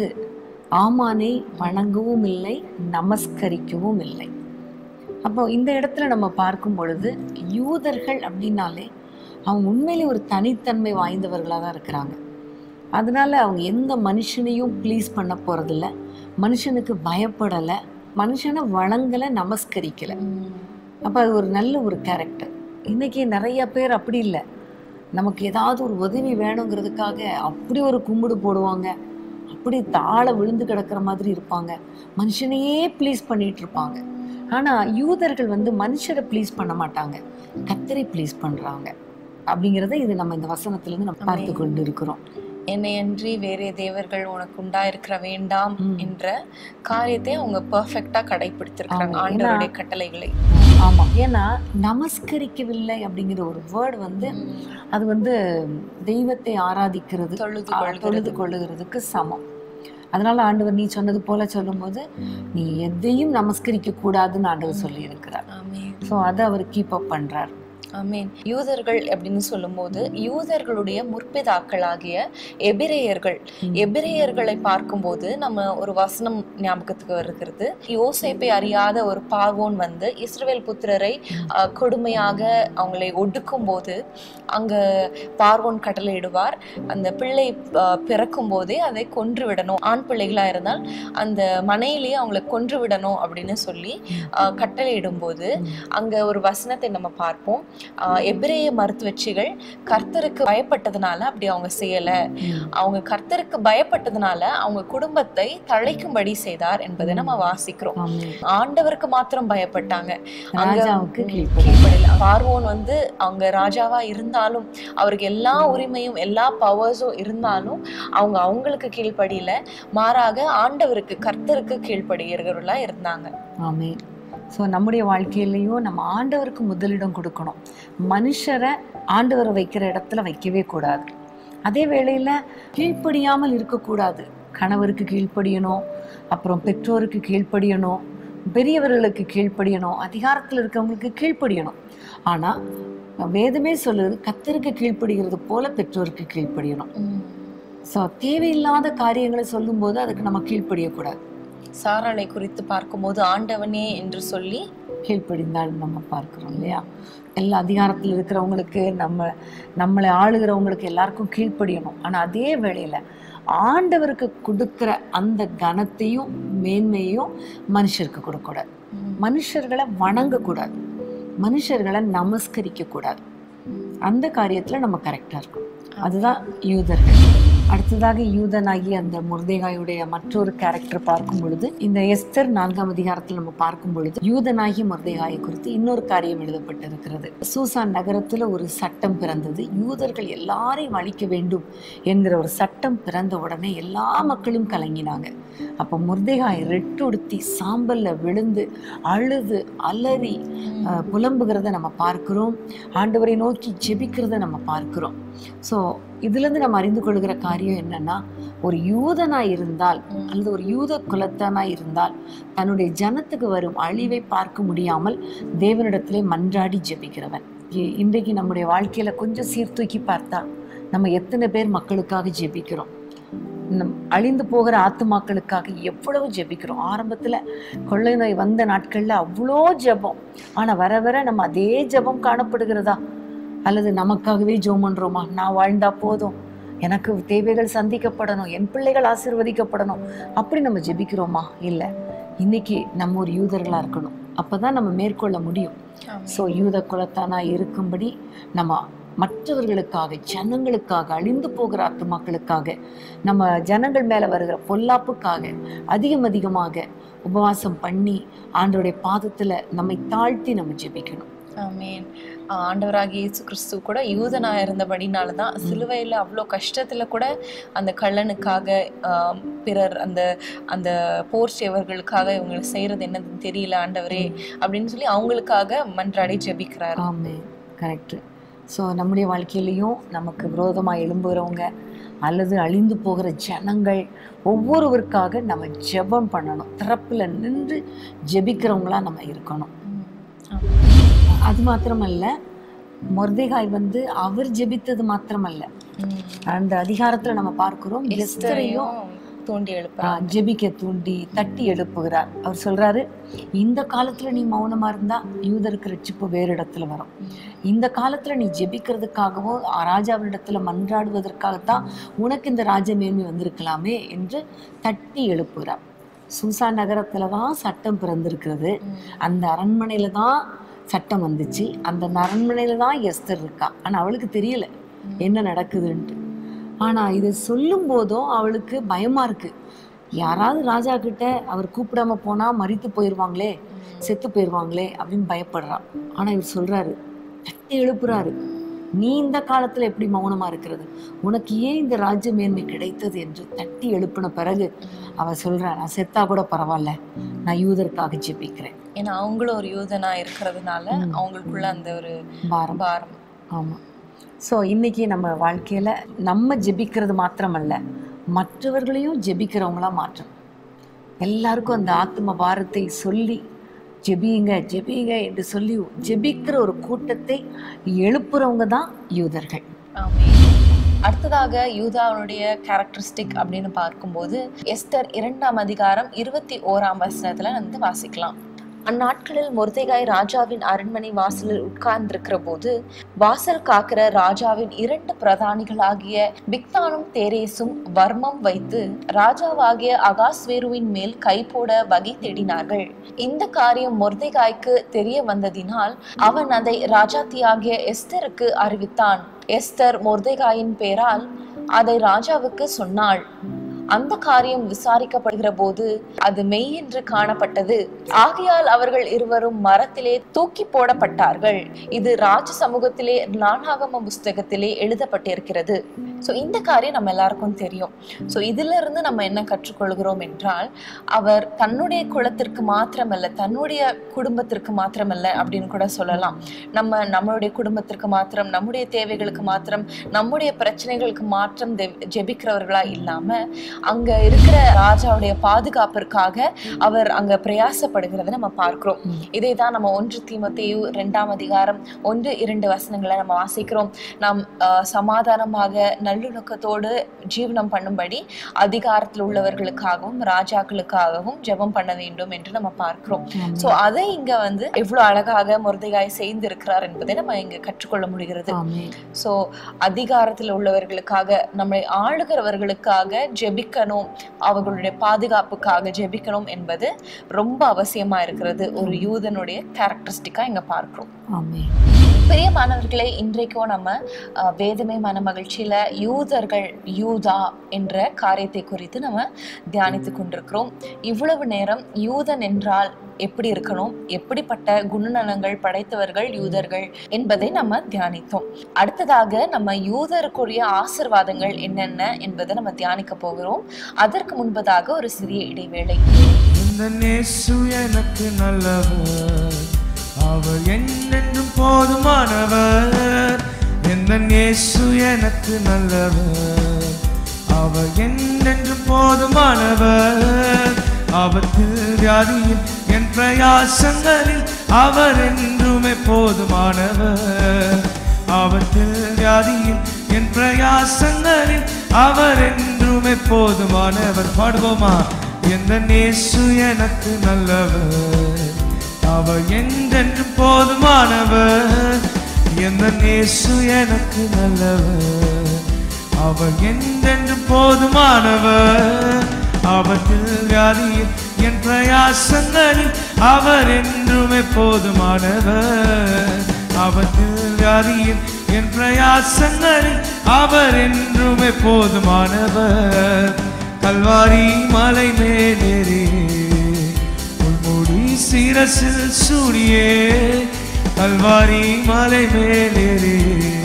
ஆமானை வணங்கவும் இல்லை நமஸ்கரிக்கவும் இல்லை அப்போ இந்த இடத்துல நம்ம பார்க்கும் பொழுது யூதர்கள் அப்படின்னாலே அவங்க உண்மையிலே ஒரு தனித்தன்மை வாய்ந்தவர்களாக தான் இருக்கிறாங்க அதனால அவங்க எந்த மனுஷனையும் ப்ளீஸ் பண்ண போகிறதில்ல மனுஷனுக்கு பயப்படலை மனுஷனை வணங்கலை நமஸ்கரிக்கலை அப்போ அது ஒரு நல்ல ஒரு கேரக்டர் இன்னைக்கு நிறைய பேர் அப்படி இல்லை நமக்கு ஏதாவது ஒரு உதவி வேணுங்கிறதுக்காக அப்படி ஒரு கும்பிடு போடுவாங்க அப்படி தாழ விழுந்து கிடக்கிற மாதிரி இருப்பாங்க மனுஷனையே ப்ளீஸ் பண்ணிட்டு இருப்பாங்க ஆனா யூதர்கள் வந்து மனுஷரை ப்ளீஸ் பண்ண மாட்டாங்க கத்தரை ப்ளீஸ் பண்றாங்க அப்படிங்கிறத இது நம்ம இந்த வசனத்துல இருந்து நம்ம பார்த்து கொண்டு இருக்கிறோம் என்னையன்றி வேறே தேவர்கள் உனக்கு உண்டாயிருக்கிற வேண்டாம் ம். என்ற காரியத்தை அவங்க பெர்ஃபெக்டா கடைபிடித்திருக்கிறாங்க ஆமா, ஆண்டவருடைய கட்டளைகளை ஆமா ஏன்னா நமஸ்கரிக்கவில்லை அப்படிங்கிற ஒரு வேர்டு வந்து அது வந்து தெய்வத்தை ஆராதிக்கிறது தொழுது ஆ, கொள்கிறது. தொழுது கொள்ளுகிறதுக்கு சமம் அதனால ஆண்டவர் நீ சொன்னது போல சொல்லும்போது நீ எதையும் நமஸ்கரிக்க கூடாதுன்னு ஆண்டவர் சொல்லி இருக்கிறார் ஆமென் ஸோ அதை அவர் கீப் அப் பண்றார் ஆமென் யூதர்கள் அப்படின்னு சொல்லும்போது யூதர்களுடைய முற்பிதாக்களாகிய எபிரேயர்கள் ம். எபிரேயர்களை பார்க்கும்போது நம்ம ஒரு வசனம் ஞாபகத்துக்கு வருகிறது யோசேப்பை அறியாத ஒரு பார்வோன் வந்து இஸ்ரவேல் புத்திரரை அஹ், கொடுமையாக அவங்களை ஒடுக்கும் போது அங்க பார்வோன் கட்டளையிடுவார் அந்த பிள்ளை அஹ், பிறக்கும் போதே அதை கொன்று விடணும் ஆண் பிள்ளைகளா இருந்தால் அந்த மனையிலேயே அவங்களை கொன்று விடணும் அப்படின்னு சொல்லி அஹ், கட்டளையிடும் போது அங்க ஒரு வசனத்தை நம்ம பார்ப்போம் ஆஹ் எபிரேய மருத்துவச்சிகள் கர்த்தருக்கு பயப்பட்டதுனால அப்படி அவங்க செய்யல அவங்க கர்த்தருக்கு பயப்பட்டதுனால அவங்க குடும்பத்தை தழைக்கும்படி செய்தார் என்பதை நம்ம வாசிக்கிறோம் ஆமென். ஆண்டவருக்கு மாத்திரம் பயப்பட்டாங்க அங்க ராஜாவுக்கு கீழ்ப்படி கீழ்ப்படியல பார்வோன் வந்து அவங்க ராஜாவா இருந்தாலும் அவருக்கு எல்லா உரிமையும் எல்லா பவர்ஸும் இருந்தாலும் அவங்க அவங்களுக்கு கீழ்ப்படியில மாறாக ஆண்டவருக்கு கர்த்தருக்கு கீழ்ப்படுகிறவர்களா இருந்தாங்க ஆமென் ஸோ நம்முடைய வாழ்க்கையிலையும் நம்ம ஆண்டவருக்கு முதலிடம் கொடுக்கணும் மனுஷரை ஆண்டவரை வைக்கிற இடத்துல வைக்கவே கூடாது அதே வேளையில் கீழ்ப்படியாமல் இருக்கக்கூடாது கணவருக்கு கீழ்ப்படியணும் அப்புறம் பெற்றோருக்கு கீழ்ப்படியணும் பெரியவர்களுக்கு கீழ்ப்படியணும் அதிகாரத்தில் இருக்கவங்களுக்கு கீழ்ப்படியணும் ஆனால் வேதமே சொல்லுது கத்தருக்கு கீழ்ப்படுகிறது போல பெற்றோருக்கு கீழ்ப்படியணும் ஸோ தேவையில்லாத காரியங்களை சொல்லும்போது அதுக்கு நம்ம கீழ்ப்படியக்கூடாது சாராளை குறித்து பார்க்கும்போது ஆண்டவனே என்று சொல்லி கீழ்ப்படிந்தால் நம்ம பார்க்கிறோம் இல்லையா எல்லா அதிகாரத்தில் இருக்கிறவங்களுக்கு நம்ம நம்மளை ஆளுகிறவங்களுக்கு எல்லாருக்கும் கீழ்ப்படியணும் ஆனால் அதே வேளையில் ஆண்டவருக்கு கொடுக்கிற அந்த கனத்தையும் மேன்மையும் மனுஷருக்கு கொடுக்கக்கூடாது மனுஷர்களை வணங்கக்கூடாது மனுஷர்களை நமஸ்கரிக்க கூடாது அந்த காரியத்தில் நம்ம கரெக்டாக இருக்கணும் அதுதான் யூதர்கள் அடுத்ததாக யூதனாகி அந்த முர்தேகாயுடைய மற்றொரு கேரக்டர் பார்க்கும் பொழுது இந்த எஸ்தர் நான்காம் அதிகாரத்தில் நம்ம பார்க்கும் பொழுது யூதனாகி முர்தேகாயை குறித்து இன்னொரு காரியம் எழுதப்பட்டிருக்கிறது சூசான் நகரத்துல ஒரு சட்டம் பிறந்தது யூதர்கள் எல்லாரையும் அழிக்க வேண்டும் என்கிற ஒரு சட்டம் பிறந்த உடனே எல்லா மக்களும் கலங்கினாங்க அப்ப முர்தேகாய் ரெட்டுடுத்தி சாம்பல்ல விழுந்து அழுது அலறி அஹ், புலம்புகிறத நம்ம பார்க்கிறோம் ஆண்டவரை நோக்கி ஜெபிக்கிறத நம்ம பார்க்கிறோம் ஸோ இதுலேருந்து நம்ம அறிந்து கொள்கிற காரியம் என்னன்னா ஒரு யூதனாய் இருந்தால் அல்லது ஒரு யூத குலத்தானாய் இருந்தால் தன்னுடைய ஜனத்துக்கு வரும் அழிவை பார்க்க முடியாமல் தேவனிடத்திலே மன்றாடி ஜெபிக்கிறவன் இ- இன்றைக்கு நம்முடைய வாழ்க்கையில கொஞ்சம் சீர்தூக்கி பார்த்தா நம்ம எத்தனை பேர் மக்களுக்காக ஜெபிக்கிறோம் நம் அழிந்து போகிற ஆத்துமாக்களுக்காக எவ்வளவு ஜெபிக்கிறோம் ஆரம்பத்துல கொள்ளை நோய் வந்த நாட்கள்ல அவ்வளோ ஜெபம் ஆனா வர வர நம்ம அதே ஜெபம் காணப்படுகிறதா அல்லது நமக்காகவே ஜெபம் பண்றோமா நான் வாழ்ந்தா போதும் எனக்கு தேவைகள் சந்திக்கப்படணும் என் பிள்ளைகள் ஆசீர்வதிக்கப்படணும் அப்படி நம்ம ஜெபிக்கிறோமா இல்லை இன்னைக்கு நம்ம ஒரு யூதர்களா இருக்கணும் அப்பதான் நம்ம மேற்கொள்ள முடியும் ஸோ யூத குலத்தானா இருக்கும்படி நம்ம மற்றவர்களுக்காக ஜனங்களுக்காக அழிந்து போகிற ஆத்துமாக்களுக்காக நம்ம ஜனங்கள் மேல வருகிற பொல்லாப்புக்காக அதிகம் அதிகமாக உபவாசம் பண்ணி ஆண்டவருடைய பாதத்துல நம்மை தாழ்த்தி நம்ம ஜெபிக்கணும் ஆமென் ஆண்டவராகிய இயேசு கிறிஸ்து கூட யூதனா இருந்தபடினால தான் சிலுவையில் அவ்வளோ கஷ்டத்துல கூட அந்த கள்ளனுக்காக ஆம், பிறர் அந்த அந்த போர் சேவர்களுக்காக இவங்க செய்யறது என்னதுன்னு தெரியல ஆண்டவரே அப்படின்னு சொல்லி அவங்களுக்காக மன்றாடி ஜெபிக்கிறார் ஆமே கரெக்ட் ஸோ நம்முடைய வாழ்க்கையிலையும் நமக்கு விரோதமாக எழும்புகிறவங்க அல்லது அழிந்து போகிற ஜனங்கள் ஒவ்வொருவருக்காக நம்ம ஜெபம் பண்ணணும் திறப்புல நின்று ஜெபிக்கிறவங்களா நம்ம இருக்கணும் ம். ஆமென். அது மாத்திரமல்ல மொர்தேகாய் வந்து அவர் ஜெபித்தது மாத்திரமல்ல ம். அந்த அதிகாரத்துல நம்ம பார்க்கிறோம் எஸ்தரையும் எஸ்தரையும் தூண்டி ஆ, எழுப்புறார் ஜெபிக்க தூண்டி தட்டி எழுப்புகிறார் அவர் சொல்றாரு இந்த காலத்துல நீ மௌனமா இருந்தா யூதருக்கு ரட்சிப்பு வேறு இடத்துல வரும் இந்த காலத்துல நீ ஜெபிக்கிறதுக்காகவும் ராஜாவினிடத்துல மன்றாடுவதற்காகத்தான் உனக்கு இந்த ராஜ மேன்மை வந்திருக்கலாமே என்று தட்டி எழுப்புகிறார் சூசா நகரத்துல தான் சட்டம் பிறந்திருக்கிறது ம். அந்த அரண்மனையில தான் சட்டம் வந்துச்சு அந்த அரண்மனையில தான் எஸ்தர் இருக்கா ஆனா அவளுக்கு தெரியல என்ன நடக்குதுன்ட்டு ஆனா இதை சொல்லும் போதும் அவளுக்கு பயமா இருக்கு யாராவது ராஜா கிட்ட அவர் கூப்பிடாம போனா மரித்து போயிடுவாங்களே செத்து போயிடுவாங்களே அப்படின்னு பயப்படுறா ஆனா இவர் சொல்றாரு தட்டி எழுப்புறாரு நீ இந்த காலத்துல எப்படி மௌனமா இருக்கிறது உனக்கு ஏன் இந்த ராஜ்ய மேன்மை கிடைத்தது என்று தட்டி எழுப்பின பிறகு அவ சொல்றா நான் செத்தா கூட பரவாயில்ல நான் யூதருக்காக ஜெபிக்கிறேன் ஏன்னா அவங்களும் ஒரு யூதனா இருக்கிறதுனால அவங்களுக்குள்ள அந்த ஒரு பாரம் பாரம் ஆமாம் ஸோ இன்னைக்கு நம்ம வாழ்க்கையில நம்ம ஜெபிக்கிறது மாத்திரமல்ல மற்றவர்களையும் ஜெபிக்கிறவங்களா மாற்றணும் எல்லாருக்கும் அந்த ஆத்ம பாரத்தை சொல்லி ஜெபியுங்க ஜெபியுங்க என்று சொல்லி ஜெபிக்கிற ஒரு கூட்டத்தை எழுப்புறவங்க தான் யூதர்கள் ஆமென். அடுத்ததாக யூதாவுடைய கேரக்டரிஸ்டிக் அப்படின்னு பார்க்கும்போது எஸ்தர் இரண்டாம் அதிகாரம் இருபத்தி ஓராம் வசனத்துல வந்து வாசிக்கலாம் அந்நாட்களில் மொர்தேகாய் ராஜாவின் அரண்மனை வாசலில் உட்கார்ந்திருக்கிற போது வாசல் காக்கிற ராஜாவின் இரண்டு பிரதானிகளாகிய பிக்தானும் தேரேசும் வர்மம் வைத்து ராஜாவாகிய அகாஸ்வேருவின் மேல் கை போட வகை தேடினார்கள் இந்த காரியம் மொர்தேகாய்க்கு தெரிய வந்ததினால் அவன் அதை ராஜாத்தியாகிய எஸ்தருக்கு அறிவித்தான் எஸ்தர் மொர்தேகாயின் பேரால் அதை ராஜாவுக்கு சொன்னாள் அந்த காரியம் விசாரிக்கப்படுகிற போது அது மெய் என்று காணப்பட்டது ஆகையால் அவர்கள் இருவரும் மரத்திலே தூக்கி போடப்பட்டார்கள் இது ராஜ சமூகத்திலே நானாகம புஸ்தகத்திலே எழுதப்பட்டிருக்கிறது ஸோ இந்த காரியம் நம்ம எல்லாருக்கும் தெரியும் ஸோ இதுல இருந்து நம்ம என்ன கற்றுக்கொள்கிறோம் என்றால் அவர் தன்னுடைய குலத்திற்கு மாத்திரமல்ல தன்னுடைய குடும்பத்திற்கு மாத்திரமல்ல அப்படின்னு கூட சொல்லலாம் நம்ம நம்மளுடைய குடும்பத்திற்கு மாத்திரம் நம்முடைய தேவைகளுக்கு மாத்திரம் நம்முடைய பிரச்சனைகளுக்கு மாத்திரம் தெ- ஜெபிக்கிறவர்களா இல்லாம அங்க இருக்கிற ராஜாவுடைய பாதுகாப்பிற்காக அவர் அங்க பிரயாசப்படுகிறத நம்ம பார்க்கிறோம் இதை தான் நம்ம ஒன்று தீமோத்தேயு ரெண்டாம் அதிகாரம் ஒன்று இரண்டு வசனங்களை நம்ம வாசிக்கிறோம் நாம் ஆஹ், சமாதானமாக நல்லுணக்கத்தோடு ஜீவனம் பண்ணும்படி அதிகாரத்தில் உள்ளவர்களுக்காகவும் ராஜாக்களுக்காகவும் ஜெபம் பண்ண வேண்டும் என்று நம்ம பார்க்கிறோம் சோ அதை இங்க வந்து எவ்வளவு அழகாக முருதைகாய் செய்திருக்கிறார் என்பதை நம்ம இங்க கற்றுக்கொள்ள முடிகிறது ஆமென் சோ அதிகாரத்தில் உள்ளவர்களுக்காக நம்மை ஆளுகிறவர்களுக்காக ஜெபிக்கணும் அவர்களுடைய பாதுகாப்புக்காக ஜெபிக்கணும் என்பது ரொம்ப அவசியமா இருக்கிறது ஒரு யூதனுடைய கேரக்டரிஸ்டிக்கா இங்க பார்க்கிறோம் ஆமென் பிரியமானவர்களே இன்றைக்கும் நம்ம அஹ், வேதமே மன மகிழ்ச்சியில யூதர்கள் யூதா என்ற காரியத்தை குறித்து நம்ம தியானித்து கொண்டிருக்கிறோம் இவ்வளவு நேரம் யூதன் என்றால் எப்படி இருக்கணும் எப்படிப்பட்ட குணநலங்கள் படைத்தவர்கள் யூதர்கள் என்பதை நம்ம தியானித்தோம் அடுத்ததாக நம்ம யூதருக்குரிய ஆசிர்வாதங்கள் என்னென்ன என்பதை நம்ம தியானிக்க போகிறோம் அதற்கு முன்பதாக ஒரு சிறிய இடைவேளை இந்த நேசு எனக்கு நல்லவர் அவர் என்னென்றும் போதுமானவர் எந்த நேசு எனக்கு நல்லவர் அவர் என்னென்றும் போதுமானவர் ஆபத்தில் வியாதியில் என் பிரயாசங்களில் அவர் என்றுமே போதுமானவர் ஆபத்தில் வியாதியில் என் பிரயாசங்களில் அவர் என்றுமே போதுமானவர் பாடுவோமா எந்த நேசு எனக்கு நல்லவர் அவர் என்றென்றும் போதுமானவர் எந்த நேசு எனக்கு நல்லவர் அவர் என்றென்றும் போதுமானவர் ஆபத்தில் வியாதியில் என் பிரயாசங்களில் அவர் என்றுமே போதுமானவர் ஆபத்தில் வியாதியில் என் பிரயாசங்களில் அவர் என்றுமே போதுமானவர் கல்வாரி மலை மேலேறி உள்முடி சிரசில் சூடியே கல்வாரி மலை மேலேறி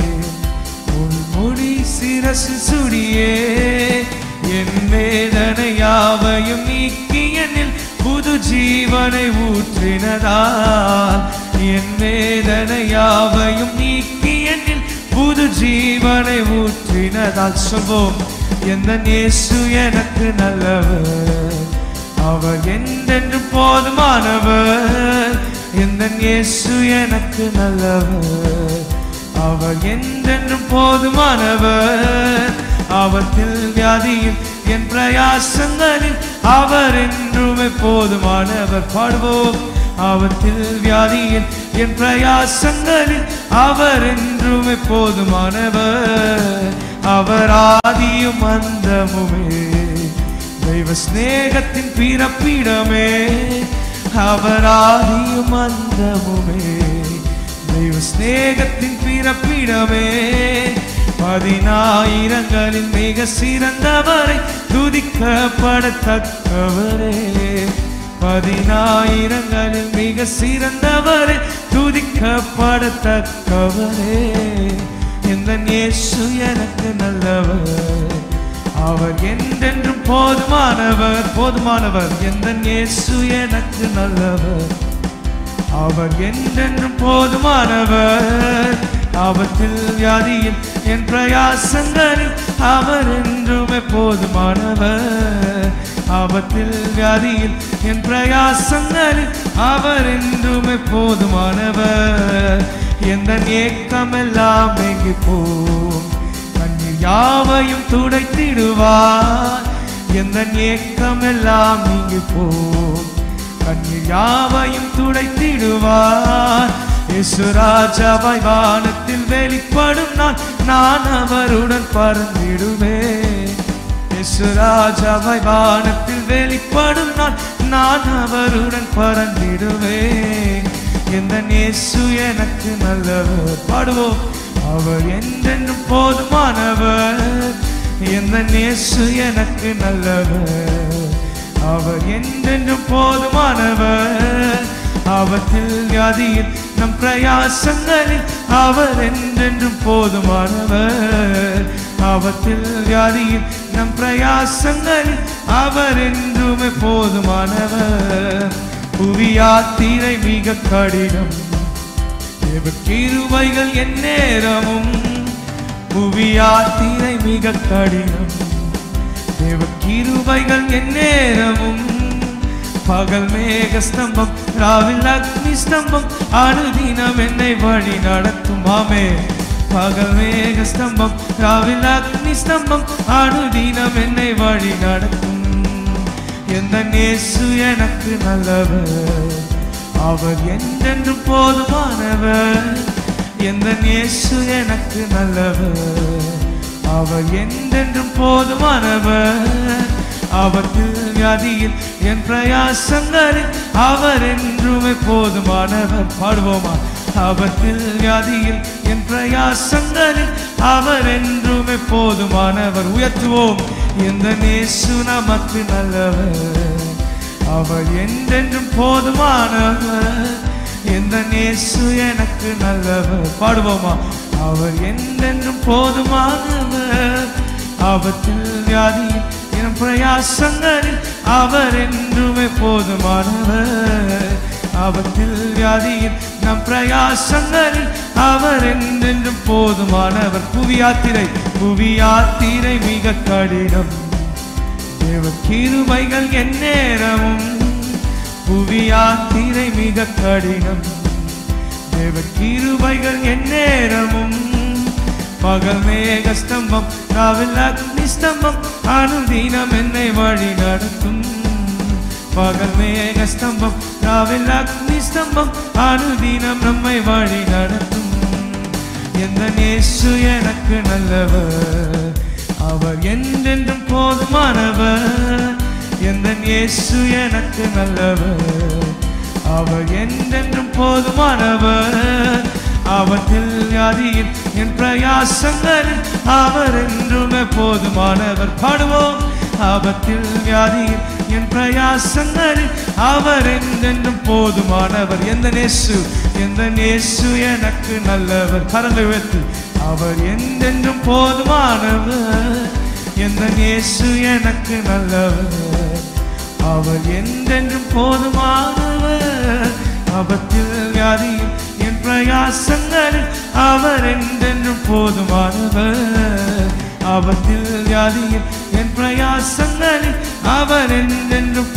உள்முடி சிரசு சுடியே என் வேதனை யாவையும் நீக்கி என்னில் புது ஜீவனை ஊற்றினதால் என் வேதனை யாவையும் நீக்கி என்னில் புது ஜீவனை ஊற்றினதால் சொல்வோம் எந்த நேசு எனக்கு நல்லவர் அவர் என்றென்று போதுமானவர் எந்த இயேசு எனக்கு நல்லவர் அவர் என்றென்றும் போதுமானவர் ஆபத்தில் வியாதியில் என் பிரயாசங்களில் அவர் என்றுமே போதுமானவர் பாடுவோம் ஆபத்தில் வியாதியில் என் பிரயாசங்களில் அவர் என்றுமே போதுமானவர் அவர் ஆதியும் அந்தமுமே தெய்வ ஸ்நேகத்தின் பிறப்பிடமே அவர் ஆதியும் அந்தமுமே தெய்வ ஸ்நேகத்தின் பிறப்பிடமே பதினாயிரங்களில் மிக சிறந்தவரை துதிக்கப்படத்தக்கவரே பதினாயிரங்களில் மிக சிறந்தவரை துதிக்கப்படத்தக்கவரே இந்த இயேசு எனக்கு நல்லவர் அவர் என்றென்றும் போதுமானவர் போதுமானவர் எந்த இயேசு எனக்கு நல்லவர் அவர் என்றென்றும் போதுமானவர் ஆபத்தில் வியாதியில் என் பிரயாசங்களில் அவர் என்றுமே போதுமானவர் ஆபத்தில் வியாதியில் என் பிரயாசங்களில் அவர் என்றுமே போதுமானவர் எந்த ஏக்கமெல்லாம் எங்கு போம் கண்ணீர் யாவையும் துடைத்திடுவார் எந்த ஏக்கமெல்லாம் நீங்கி போம் கண்ணீர் யாவையும் துடைத்திடுவார் இசுராஜாவாய் வானத்தில் வெளிப்படும் நான் நான் அவருடன் பறந்திடுவேன் இசுராஜாவாய் வானத்தில் வெளிப்படும் நான் நான் அவருடன் பறந்திடுவேன் எந்த நேசு எனக்கு நல்லவர் பாடுவோம் அவர் என்றென்றும் போதுமானவர் எந்த நேசு எனக்கு நல்லவர் அவர் என்றென்றும் போதுமானவர் ஆபத்தில் வியாதியில் நம் பிரயாசங்களில் அவர் என்றென்றும் போதுமானவர் ஆபத்தில் வியாதியில் நம் பிரயாசங்களில் அவர் என்றுமே போதுமானவர் புவியாத்திரை மிக கடினம் தேவ கிருபைகள் எந்நேரமும் புவியாத்திரை மிக கடினம் தேவ கிருபைகள் எந்நேரமும் பகல் மேக ஸ்தம்பம் ராவில் அக்னி ஸ்தம்பம் அனுதினம் என்னை வழி நடத்தும் ஆமே பகல் மேக ஸ்தம்பம் ராவில் அக்னி ஸ்தம்பம் அனுதினம் என்னை வழி நடத்தும் எந்த நேசு எனக்கு நல்லவர் அவர் என்றென்றும் போதுமானவர் எந்த நேசு எனக்கு நல்லவர் அவர் என்றென்றும் போதுமானவர் ஆபத்தில் வியாதியில் என் பிரயாசங்களில் அவர் என்றுமே போதுமானவர் பாடுவோமா ஆபத்தில் வியாதியில் என் பிரயாசங்களில் அவர் என்றுமே போதுமானவர் உயர்த்துவோம் எந்த நேசு நமக்கு நல்லவர் அவர் என்றென்றும் போதுமானவர் எந்த நேசு எனக்கு நல்லவர் பாடுவோமா அவர் என்றென்றும் போதுமானவர் ஆபத்தில் வியாதியில் என் பிரயாசங்களில் அவர் என்றுமே போதுமானவர் ஆபத்தில் வியாதியில் நம் பிரயாசங்களில் அவர் என்றென்றும் போதுமானவர் புவியாத்திரை புவியாத்திரை மிக கடினம் தேவ கிருபைகள் எந்நேரமும் புவியாத்திரை மிக கடினம் தேவ கிருபைகள் எந்நேரமும் பகல் மேக ஸ்தம்பம் ராவில் அக்னி ஸ்தம்பம் அனுதினம் என்னை வழி நடத்தும் பகல் மேக ஸ்தம்பம் ராவில் அக்னி ஸ்தம்பம் அனுதினம் நம்மை வழி நடத்தும் எந்த நேசு எனக்கு நல்லவர் அவர் என்றென்றும் போதுமானவர் எந்த இயேசு எனக்கு நல்லவர் அவர் என்றென்றும் போதுமானவர் ஆபத்தில் வியாதியில் என் பிரயாசங்களில் அவர் என்றுமே போதுமானவர் பாடுவோம் ஆபத்தில் வியாதியில் என் பிரயாசங்களில் அவர் என்றென்றும் போதுமானவர் எந்த நேசு எந்த நேசு எனக்கு நல்லவர் கரங்களை உயர்த்து அவர் என்றென்றும் போதுமானவர் எந்த நேசு எனக்கு நல்லவர் அவர் என்றென்றும் போதுமானவர் ஆபத்தில் வியாதியில் என் பிரயாசங்களில் அவர் என்றென்றும் போதுமானவர் ஆபத்தில் வியாதியில் என் பிரயாசங்களில் அவர் என்றென்றும்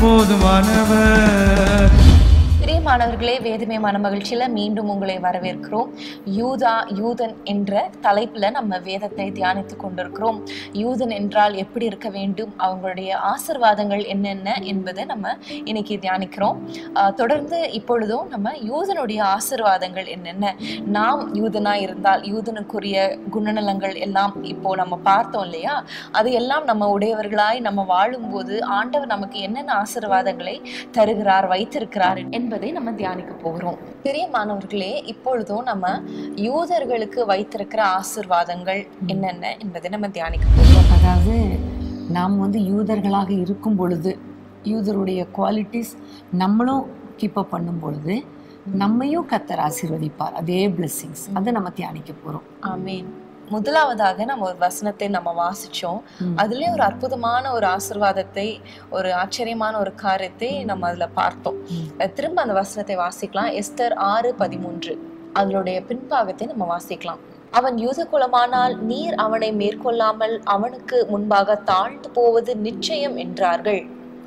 போதுமானவர் பிரியமானவர்களே வேதமே மனமகிழ்ச்சியில மீண்டும் உங்களை வரவேற்கிறோம் யூதா யூதன் என்ற தலைப்புல நம்ம வேதத்தை தியானித்து கொண்டிருக்கிறோம் யூதன் என்றால் எப்படி இருக்க வேண்டும் அவங்களுடைய ஆசிர்வாதங்கள் என்னென்ன என்பதை நம்ம இன்னைக்கு தியானிக்கிறோம் ஆஹ் தொடர்ந்து இப்பொழுதும் நம்ம யூதனுடைய ஆசிர்வாதங்கள் என்னென்ன நாம் யூதனா இருந்தால் யூதனுக்குரிய குணநலங்கள் எல்லாம் இப்போ நம்ம பார்த்தோம் இல்லையா அது எல்லாம் நம்ம உடையவர்களாய் நம்ம வாழும்போது ஆண்டவர் நமக்கு என்னென்ன ஆசிர்வாதங்களை தருகிறார் வைத்திருக்கிறார் என்பதை நம்ம நம்ம தியானிக்க போகிறோம் பெரிய மாணவர்களே இப்பொழுதும் நம்ம யூதர்களுக்கு வைத்திருக்கிற ஆசிர்வாதங்கள் என்னென்ன என்பதை நம்ம தியானிக்க போகிறோம் அதாவது நாம் வந்து யூதர்களாக இருக்கும் பொழுது யூதருடைய குவாலிட்டிஸ் நம்மளும் கீப் அப் பண்ணும் பொழுது நம்மையும் கத்தர் ஆசீர்வதிப்பார் அதே பிளெஸ்ஸிங்ஸ் அதை நம்ம தியானிக்க போறோம் ஆமென் முதலாவதாக நம்ம ஒரு வசனத்தை நம்ம வாசிச்சோம் அதுலயே ஒரு அற்புதமான ஒரு ஆசிர்வாதத்தை ஒரு ஆச்சரியமான ஒரு காரியத்தை நம்ம அதுல பார்த்தோம் அஹ் திரும்ப அந்த வசனத்தை வாசிக்கலாம் எஸ்தர் ஆறு பதிமூன்று அதனுடைய பின்பாகத்தை நம்ம வாசிக்கலாம் அவன் யூத குலமானால் நீர் அவனை மேற்கொள்ளாமல் அவனுக்கு முன்பாக தாழ்ந்து போவது நிச்சயம் என்றார்கள்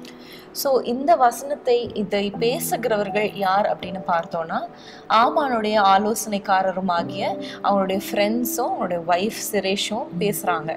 ஸோ இந்த வசனத்தை இதை பேசுகிறவர்கள் யார் அப்படின்னு பார்த்தோம்னா ஆமானுடைய ஆலோசனைக்காரருமாகிய அவனுடைய ஃப்ரெண்ட்ஸும் அவனுடைய ஒய்ஃப் சிரேஷும் பேசுகிறாங்க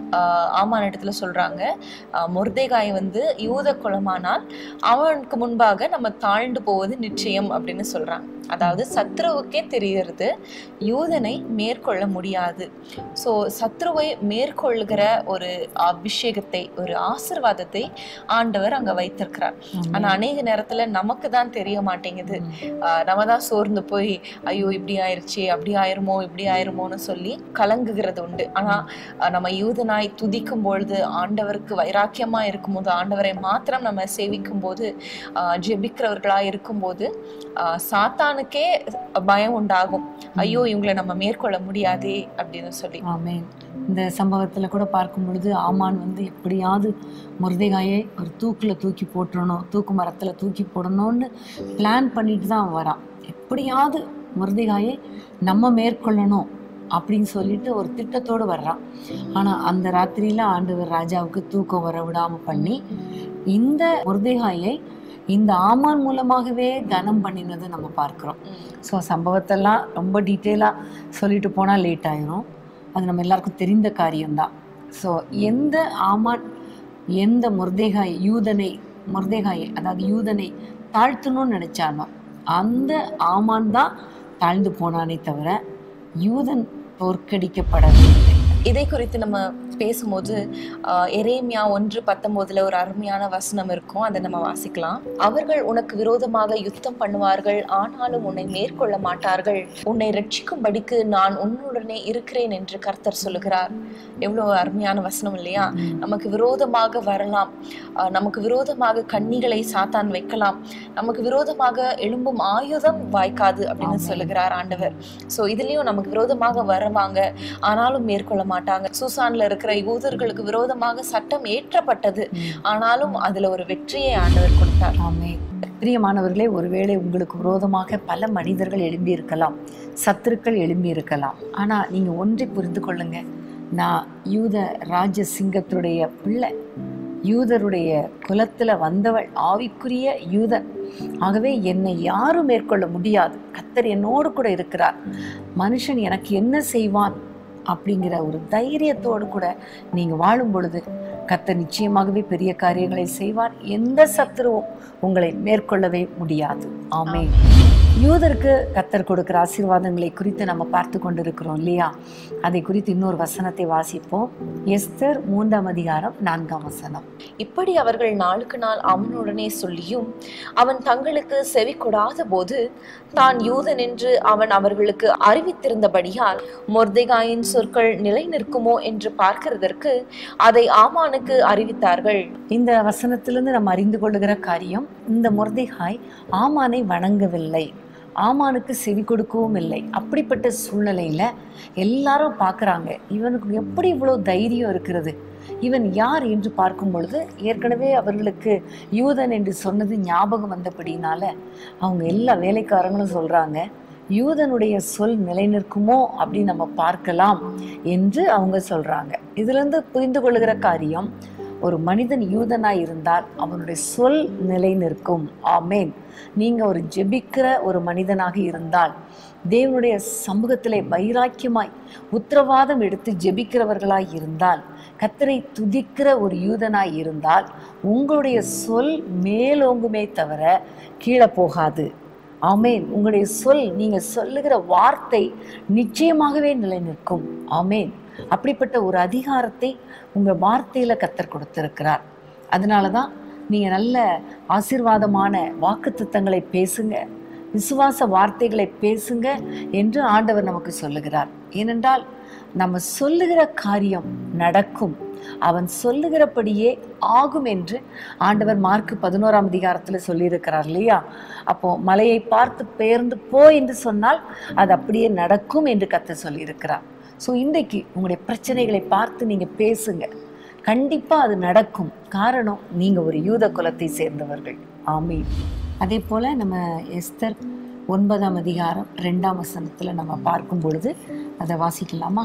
ஆமான் இடத்துல சொல்கிறாங்க முர்தேகாய் வந்து யூத குலமானால் அவனுக்கு முன்பாக நம்ம தாழ்ந்து போவது நிச்சயம் அப்படின்னு சொல்கிறாங்க அதாவது சத்ருவுக்கே தெரிகிறது யூதனை மேற்கொள்ள முடியாது ஸோ சத்ருவை மேற்கொள்ளுகிற ஒரு அபிஷேகத்தை ஒரு ஆசிர்வாதத்தை ஆண்டவர் அங்க வைத்திருக்கிறார் ஆனா அநேக நேரத்துல நமக்கு தான் தெரிய மாட்டேங்குது ஆஹ் நம்ம தான் சோர்ந்து போய் ஐயோ இப்படி ஆயிருச்சு அப்படி ஆயிருமோ இப்படி ஆயிருமோன்னு சொல்லி கலங்குகிறது உண்டு ஆனா ஆஹ் நம்ம யூதனாய் துதிக்கும் பொழுது ஆண்டவருக்கு வைராக்கியமா இருக்கும்போது ஆண்டவரை மாத்திரம் நம்ம சேவிக்கும் போது ஆஹ் ஜெபிக்கிறவர்களா இருக்கும்போது ஆஹ் சாத்தானுக்கே பயம் உண்டாகும் ஐயோ இவங்களை நம்ம மேற்கொள்ள முடியாதே அப்படின்னு சொல்லி ஆமென் இந்த சம்பவத்துல கூட பார்க்கும் பொழுது ஆமான் வந்து எப்படியாவது முருதைகாயை ஒரு தூக்குல தூக்கி போட்டுறணும் தூக்கு மரத்துல தூக்கி போடணும்னு பிளான் பண்ணிட்டு தான் அவன் வரான் எப்படியாவது முருதைகாயை நம்ம மேற்கொள்ளணும் அப்படின்னு சொல்லிட்டு ஒரு திட்டத்தோடு வர்றான் ஆனா அந்த ராத்திரியில ஆண்டவர் ராஜாவுக்கு தூக்கம் வர விடாம பண்ணி இந்த முருதைகாயை இந்த ஆமான் மூலமாகவே கனம் பண்ணினதை நம்ம பார்க்கிறோம் ஸோ சம்பவத்தெல்லாம் ரொம்ப டீட்டெயிலாக சொல்லிட்டு போனால் லேட் ஆயிரும் அது நம்ம எல்லாருக்கும் தெரிந்த காரியம்தான் ஸோ எந்த ஆமான் எந்த முர்தேகாய் யூதனை முர்தேகாயை அதாவது யூதனை தாழ்த்தணும்னு நினைச்சானோ அந்த ஆமான் தான் தாழ்ந்து போனானே தவிர யூதன் தோற்கடிக்கப்படவில்லை இதை குறித்து நம்ம பேசும்போது ஆஹ், எரேமியா ஒன்று பத்தொன்பதுல ஒரு அருமையான வசனம் இருக்கும் அதை நம்ம வாசிக்கலாம் அவர்கள் உனக்கு விரோதமாக யுத்தம் பண்ணுவார்கள் ஆனாலும் உன்னை மேற்கொள்ள மாட்டார்கள் உன்னை ரட்சிக்கும்படிக்கு நான் உன்னுடனே இருக்கிறேன் என்று கர்த்தர் சொல்லுகிறார் எவ்வளவு அருமையான வசனம் இல்லையா நமக்கு விரோதமாக வரலாம் ஆஹ், நமக்கு விரோதமாக கண்ணிகளை சாத்தான் வைக்கலாம் நமக்கு விரோதமாக எழும்பும் ஆயுதம் வாய்க்காது அப்படின்னு சொல்லுகிறார் ஆண்டவர் சோ இதுலயும் நமக்கு விரோதமாக வருவாங்க ஆனாலும் மேற்கொள்ள மாட்டாங்க சூசான்ல இருக்கிற யூதர்களுக்கு விரோதமாக சட்டம் ஏற்றப்பட்டது ஆனாலும் அதுல ஒரு வெற்றியை ஆண்டவர் கொடுத்தார் ஆமே பிரியமானவர்களே ஒருவேளை உங்களுக்கு விரோதமாக பல மனிதர்கள் எழும்பி இருக்கலாம் சத்துருக்கள் எழும்பி இருக்கலாம் ஆனா நீங்க ஒன்றை புரிந்து கொள்ளுங்க நான் யூத ராஜ சிங்கத்துடைய பிள்ளை யூதருடைய குலத்துல வந்தவள் ஆவிக்குரிய யூதன் ஆகவே என்னை யாரும் மேற்கொள்ள முடியாது கத்தர் என்னோடு கூட இருக்கிறார் மனுஷன் எனக்கு என்ன செய்வான் அப்படிங்கிற ஒரு தைரியத்தோடு கூட நீங்க வாழும் பொழுது கத்தர் நிச்சயமாகவே பெரிய காரியங்களை செய்வார் எந்த சத்துருவும் உங்களை மேற்கொள்ளவே முடியாது ஆமே யூதருக்கு கத்தர் கொடுக்கிற ஆசீர்வாதங்களை குறித்து நம்ம பார்த்து கொண்டிருக்கிறோம் இல்லையா அதை குறித்து இன்னொரு வசனத்தை வாசிப்போம் எஸ்தர் மூன்றாம் அதிகாரம் நான்காம் வசனம் இப்படி அவர்கள் நாளுக்கு நாள் அவனுடனே சொல்லியும் அவன் தங்களுக்கு செவி கொடாத போது தான் யூதன் என்று அவன் அவர்களுக்கு அறிவித்திருந்தபடியால் மொர்தெகாயின் சொற்கள் நிலை நிற்குமோ என்று பார்க்கிறதற்கு அதை ஆமானுக்கு அறிவித்தார்கள் இந்த வசனத்திலிருந்து நம்ம அறிந்து கொள்ளுகிற காரியம் இந்த முர்திகாய் ஆமானை வணங்கவில்லை ஆமானுக்கு செவி கொடுக்கவும் இல்லை அப்படிப்பட்ட சூழ்நிலையில எல்லாரும் பார்க்கறாங்க இவனுக்கு எப்படி இவ்வளவு தைரியம் இருக்கிறது இவன் யார் என்று பார்க்கும் பொழுது ஏற்கனவே அவர்களுக்கு யூதன் என்று சொன்னது ஞாபகம் வந்தபடினால அவங்க எல்லா வேலைக்காரங்களும் சொல்றாங்க யூதனுடைய சொல் நிலைநிற்குமோ அப்படின்னு நம்ம பார்க்கலாம் என்று அவங்க சொல்றாங்க இதுல இருந்து புரிந்து கொள்ளுகிற காரியம் ஒரு மனிதன் யூதனாய் இருந்தால் அவனுடைய சொல் நிலை நிற்கும் ஆமேன் நீங்க ஒரு ஜெபிக்கிற ஒரு மனிதனாக இருந்தால் தேவனுடைய சமூகத்திலே வைராக்கியமாய் உத்தரவாதம் எடுத்து ஜெபிக்கிறவர்களாய் இருந்தால் கத்தரை துதிக்கிற ஒரு யூதனாய் இருந்தால் உங்களுடைய சொல் மேலோங்குமே தவிர கீழே போகாது ஆமேன் உங்களுடைய சொல் நீங்க சொல்லுகிற வார்த்தை நிச்சயமாகவே நிலைநிற்கும் ஆமேன் அப்படிப்பட்ட ஒரு அதிகாரத்தை உங்க வார்த்தையில கத்தர் கொடுத்திருக்கிறார் அதனால தான் நீங்க நல்ல ஆசீர்வாதமான வாக்குத்தத்தங்களை பேசுங்க விசுவாச வார்த்தைகளை பேசுங்க என்று ஆண்டவர் நமக்கு சொல்லுகிறார் ஏனென்றால் நம்ம சொல்லுகிற காரியம் நடக்கும் அவன் சொல்லுகிறபடியே ஆகும் என்று ஆண்டவர் மார்க் பதினோராம் அதிகாரத்தில் சொல்லியிருக்கிறார் இல்லையா அப்போ மலையை பார்த்து பெயர்ந்து போ என்று சொன்னால் அது அப்படியே நடக்கும் என்று கத்த சொல்லியிருக்கிறார் ஸோ இன்றைக்கு உங்களுடைய பிரச்சனைகளை பார்த்து நீங்கள் பேசுங்க கண்டிப்பாக அது நடக்கும் காரணம் நீங்கள் ஒரு யூத குலத்தை சேர்ந்தவர்கள் ஆமீன் அதே போல் நம்ம எஸ்தர் ஒன்பதாம் அதிகாரம் ரெண்டாம் வசனத்தில் நம்ம பார்க்கும் பொழுது அதை வாசிக்கலாமா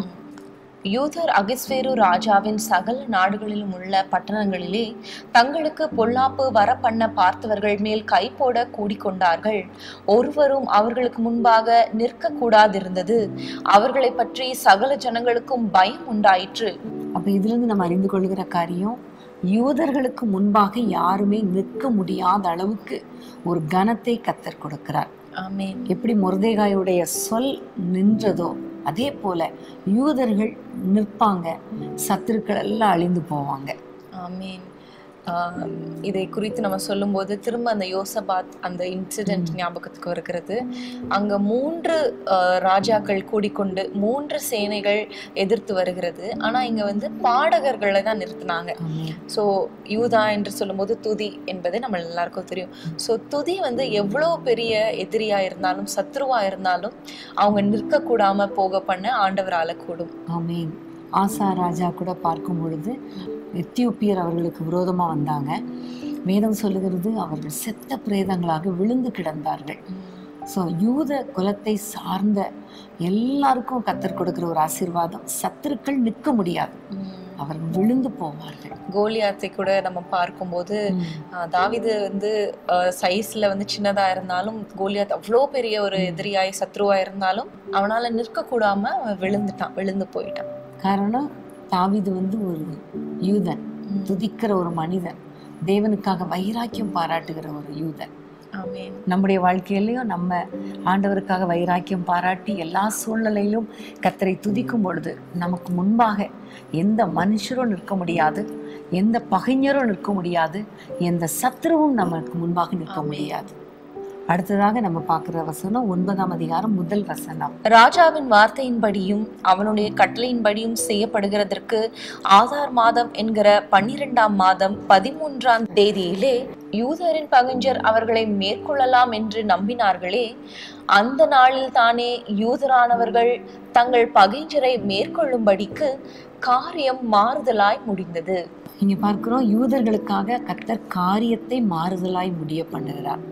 யூதர் அகிஸ்வேரு ராஜாவின் சகல நாடுகளிலும் உள்ள பட்டணங்களிலே தங்களுக்கு பொல்லாப்பு வர பண்ண பார்த்தவர்கள் மேல் கை போட கூடிக்கொண்டார்கள் ஒருவரும் அவர்களுக்கு முன்பாக நிற்க கூடாதிருந்தது அவர்களை பற்றி சகல ஜனங்களுக்கும் பயம் உண்டாயிற்று அப்போ இதிலிருந்து நம்ம அறிந்து கொள்கிற காரியம் யூதர்களுக்கு முன்பாக யாருமே நிற்க முடியாத அளவுக்கு ஒரு கனத்தை கத்தர் கொடுக்கிறார் ஆமென் எப்படி முருதேகாயுடைய சொல் நின்றதோ அதே போல யூதர்கள் நிற்பாங்க சத்துருக்கள் எல்லாம் அழிந்து போவாங்க ஆமீன் ஆம், இதை குறித்து நம்ம சொல்லும்போது திரும்ப அந்த யோசபாத் அந்த இன்சிடென்ட் ஞாபகத்துக்கு வருகிறது அங்க மூன்று ஆஹ், ராஜாக்கள் கூடிக்கொண்டு மூன்று சேனைகள் எதிர்த்து வருகிறது ஆனா இங்க வந்து பாடகர்களை தான் நிறுத்தினாங்க ஆமென். ஸோ யூதா என்று சொல்லும்போது துதி என்பது நம்ம எல்லாருக்கும் தெரியும் ஸோ துதி வந்து எவ்வளோ பெரிய எதிரியா இருந்தாலும் சத்ருவா இருந்தாலும் அவங்க நிற்க கூடாம போக பண்ண ஆண்டவரால கூடும் ஆமீன் ஆசா ராஜா கூட பார்க்கும் பொழுது எத்தியோப்பியர் அவர்களுக்கு விரோதமா வந்தாங்க வேதம் சொல்லுகிறது அவர்கள் செத்த பிரேதங்களாக விழுந்து கிடந்தார்கள் ஸோ யூத குலத்தை சார்ந்த எல்லாருக்கும் கத்தர் கொடுக்கிற ஒரு ஆசீர்வாதம் சத்துருக்கள் நிற்க முடியாது உம். அவர்கள் விழுந்து போவார்கள் கோலியாத்தை கூட நம்ம பார்க்கும்போது ஆஹ், தாவீது வந்து சைஸ்ல வந்து சின்னதா இருந்தாலும் கோலியாத் அவ்வளோ பெரிய ஒரு எதிரியாய் சத்ருவா இருந்தாலும் அவனால நிற்க கூடாம அவன் விழுந்துட்டான் விழுந்து போயிட்டான் காரணம் தாவீது வந்து ஒரு யூதன் உம். துதிக்கிற ஒரு மனிதன் தேவனுக்காக வைராக்கியம் பாராட்டுகிற ஒரு யூதன் ஆமென் நம்முடைய வாழ்க்கையிலையும் நம்ம ஆண்டவருக்காக வைராக்கியம் பாராட்டி எல்லா சூழ்நிலையிலும் கத்தரை துதிக்கும் பொழுது நமக்கு முன்பாக எந்த மனுஷரும் நிற்க முடியாது எந்த பகைஞரும் நிற்க முடியாது எந்த சத்துருவும் நமக்கு முன்பாக நிற்க முடியாது அடுத்ததாக நம்ம பார்க்குற வசனம் ஒன்பதாம் அதிகாரம் முதல் வசனம் ராஜாவின் வார்த்தையின்படியும் அவனுடைய கட்டளையின்படியும் செய்யப்படுகிறதற்கு ஆதார் மாதம் என்கிற பன்னிரெண்டாம் மாதம் பதிமூன்றாம் தேதியிலே யூதரின் பகைஞர் அவர்களை மேற்கொள்ளலாம் என்று நம்பினார்களே அந்த நாளில் தானே யூதரானவர்கள் தங்கள் பகைஞரை மேற்கொள்ளும்படிக்கு காரியம் மாறுதலாய் முடிந்தது இங்க பார்க்கிறோம் யூதர்களுக்காக கர்த்தர் காரியத்தை மாறுதலாய் முடிய பண்ணுகிறார்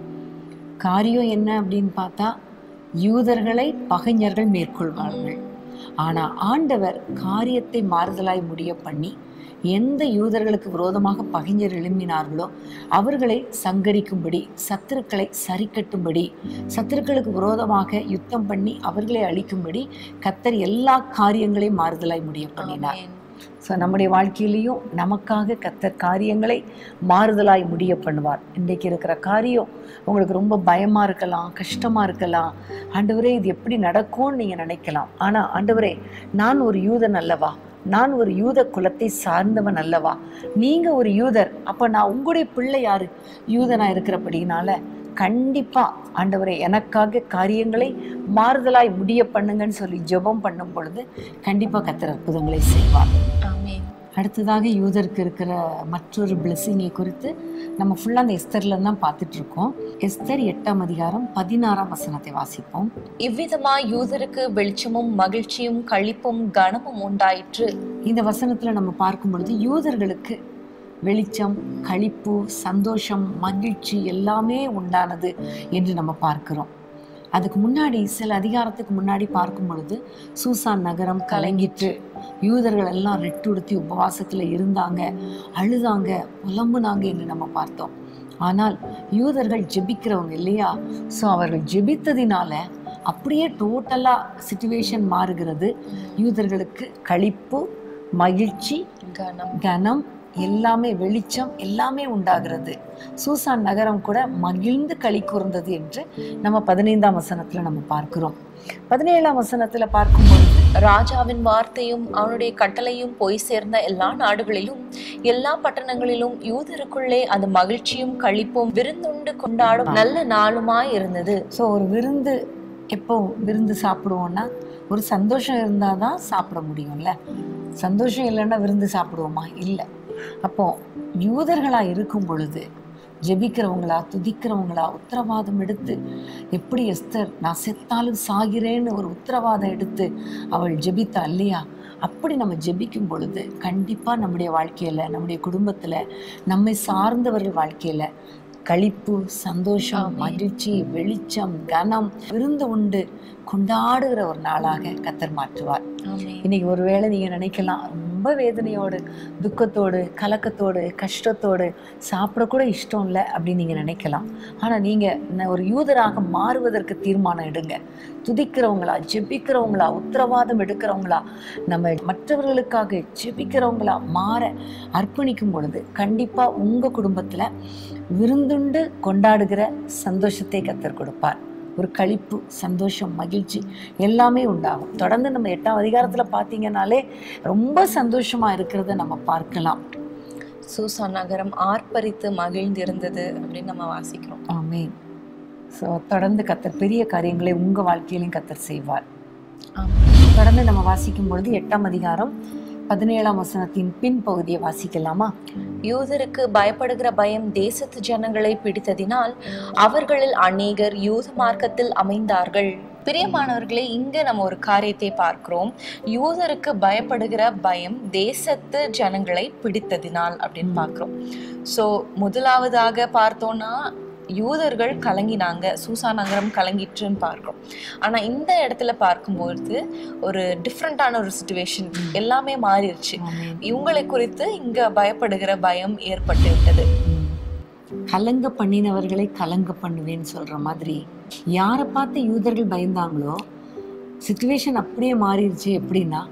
காரியம் என்ன அப்படின்னு பார்த்தா யூதர்களை பகைஞர்கள் மேற்கொள்வார்கள் ஆனா ஆண்டவர் காரியத்தை மாறுதலாய் முடிய பண்ணி எந்த யூதர்களுக்கு விரோதமாக பகைஞர் எழும்பினார்களோ அவர்களை சங்கரிக்கும்படி சத்துருக்களை சரிக்கட்டும்படி சத்துருக்களுக்கு விரோதமாக யுத்தம் பண்ணி அவர்களை அழிக்கும்படி கத்தர் எல்லா காரியங்களையும் மாறுதலாய் முடிய பண்ணினார் ஆமென். ஸோ நம்முடைய வாழ்க்கையிலையும் நமக்காக கத்தர் காரியங்களை மாறுதலாய் முடிய பண்ணுவார் இன்றைக்கு இருக்கிற காரியம் உங்களுக்கு ரொம்ப பயமாக இருக்கலாம் கஷ்டமாக இருக்கலாம் ஆண்டவரே இது எப்படி நடக்கும்னு நீங்கள் நினைக்கலாம் ஆனால் ஆண்டவரே நான் ஒரு யூதன் அல்லவா நான் ஒரு யூத குலத்தை சார்ந்தவன் அல்லவா நீங்கள் ஒரு யூதர் அப்போ நான் உங்களுடைய பிள்ளை யாரு யூதனாக இருக்கிறபடினால கண்டிப்பா ஆண்டவரே எனக்காக காரியங்களை மாறுதலாய் முடிய பண்ணுங்கன்னு சொல்லி ஜெபம் பண்ணும் பொழுது கண்டிப்பா கத்தர் அற்புதங்களை செய்வார் ஆமென். அடுத்ததாக யூதருக்கு இருக்கிற மற்றொரு பிளெஸ்ஸிங்கை குறித்து நம்ம ஃபுல்லாக அந்த எஸ்தர்ல தான் பார்த்துட்டு இருக்கோம் எஸ்தர் எட்டாம் அதிகாரம் பதினாறாம் வசனத்தை வாசிப்போம் இவ்விதமாய் யூதருக்கு வெளிச்சமும் மகிழ்ச்சியும் களிப்பும் கனமும் உண்டாயிற்று இந்த வசனத்துல நம்ம பார்க்கும் பொழுது யூதர்களுக்கு வெளிச்சம் களிப்பு சந்தோஷம் மகிழ்ச்சி எல்லாமே உண்டானது என்று நம்ம பார்க்கிறோம் அதுக்கு முன்னாடி சில அதிகாரத்துக்கு முன்னாடி பார்க்கும் பொழுது சூசான் நகரம் கலங்கிற்று யூதர்கள் எல்லாம் ரெட்டுடுத்தி உபவாசத்துல இருந்தாங்க அழுதாங்க புலம்புனாங்க என்று நம்ம பார்த்தோம் ஆனால் யூதர்கள் ஜெபிக்கிறவங்க இல்லையா ஸோ அவர்கள் ஜெபித்ததினால அப்படியே டோட்டலாக சுச்சுவேஷன் மாறுகிறது யூதர்களுக்கு களிப்பு மகிழ்ச்சி கனம் கனம் எல்லாமே வெளிச்சம் எல்லாமே உண்டாகிறது சூசான் நகரம் கூட மகிழ்ந்து களி கூர்ந்தது என்று நம்ம பதினைந்தாம் வசனத்துல நம்ம பார்க்கிறோம் பதினேழாம் வசனத்துல பார்க்கும்பொழுது ராஜாவின் வார்த்தையும் அவனுடைய கட்டளையும் போய் சேர்ந்த எல்லா நாடுகளிலும் எல்லா பட்டணங்களிலும் யூதருக்குள்ளே அது மகிழ்ச்சியும் களிப்பும் விருந்துண்டு கொண்டாடும் நல்ல நாளுமாய் இருந்தது ஸோ ஒரு விருந்து எப்போ விருந்து சாப்பிடுவோம்னா ஒரு சந்தோஷம் இருந்தால் தான் சாப்பிட முடியும்ல சந்தோஷம் இல்லைன்னா விருந்து சாப்பிடுவோமா இல்லை அப்போ யூதர்களாக இருக்கும் பொழுது ஜெபிக்கிறவங்களா துதிக்கிறவங்களா உத்தரவாதம் எடுத்து எப்படி எஸ்தர் நான் செத்தாலும் சாகிறேன்னு ஒரு உத்தரவாதம் எடுத்து அவள் ஜெபித்தா இல்லையா அப்படி நம்ம ஜெபிக்கும் பொழுது கண்டிப்பாக நம்முடைய வாழ்க்கையில் நம்முடைய குடும்பத்தில் நம்மை சார்ந்தவர்கள் வாழ்க்கையில் களிப்பு சந்தோஷம் ஆமென். மகிழ்ச்சி வெளிச்சம் கனம் விருந்து உண்டு கொண்டாடுகிற ஒரு நாளாக கத்தர் மாற்றுவார் ஆமென். இன்னைக்கு ஒருவேளை நீங்க நினைக்கலாம் ரொம்ப வேதனையோடு துக்கத்தோடு கலக்கத்தோடு கஷ்டத்தோடு சாப்பிடக்கூட இஷ்டம் இல்லை அப்படின்னு நீங்க நினைக்கலாம் ஆனா நீங்க ந- ஒரு யூதராக மாறுவதற்கு தீர்மானம் எடுங்க துதிக்கிறவங்களா ஜெபிக்கிறவங்களா உத்தரவாதம் எடுக்கிறவங்களா நம்ம மற்றவர்களுக்காக ஜெபிக்கிறவங்களா மாற அர்ப்பணிக்கும் பொழுது கண்டிப்பா உங்க குடும்பத்துல விருந்துண்டு கொண்டாடுகிற சந்தோஷத்தை கத்தர் கொடுப்பார் ஒரு களிப்பு சந்தோஷம் மகிழ்ச்சி எல்லாமே உண்டாகும் தொடர்ந்து நம்ம எட்டாம் அதிகாரத்துல பார்த்தீங்கன்னாலே ரொம்ப சந்தோஷமா இருக்கிறத நம்ம பார்க்கலாம் சூசா நகரம் ஆர்ப்பரித்து மகிழ்ந்திருந்தது அப்படின்னு நம்ம வாசிக்கிறோம் ஆமென் ஸோ தொடர்ந்து கத்தர் பெரிய காரியங்களை உங்க வாழ்க்கையிலையும் கத்தர் செய்வார் ஆமென். தொடர்ந்து நம்ம வாசிக்கும் பொழுது எட்டாம் அதிகாரம் பதினேழாம் வசனத்தின் பின் பகுதியை வாசிக்கலாமா யூதருக்கு பயப்படுகிற பயம் தேசத்து ஜனங்களை பிடித்ததினால் அவர்களில் அநேகர் யூத மார்க்கத்தில் அமைந்தார்கள் பிரியமானவர்களே இங்க நம்ம ஒரு காரியத்தை பார்க்கிறோம் யூதருக்கு பயப்படுகிற பயம் தேசத்து ஜனங்களை பிடித்ததினால் அப்படின்னு பார்க்கிறோம் சோ முதலாவதாக பார்த்தோம்னா யூதர்கள் கலங்கினாங்க சூசா நகரம் கலங்கிட்டுன்னு பார்க்கிறோம் ஆனா இந்த இடத்துல பார்க்கும்போது ஒரு டிஃப்ரெண்டான ஒரு சுச்சுவேஷன் எல்லாமே மாறிடுச்சு ஆமென். இவங்களை குறித்து இங்க பயப்படுகிற பயம் ஏற்பட்டு விட்டது ம். கலங்க பண்ணினவர்களை கலங்க பண்ணுவேன்னு சொல்ற மாதிரி யாரை பார்த்து யூதர்கள் பயந்தாங்களோ சுச்சுவேஷன் அப்படியே மாறிடுச்சு எப்படின்னா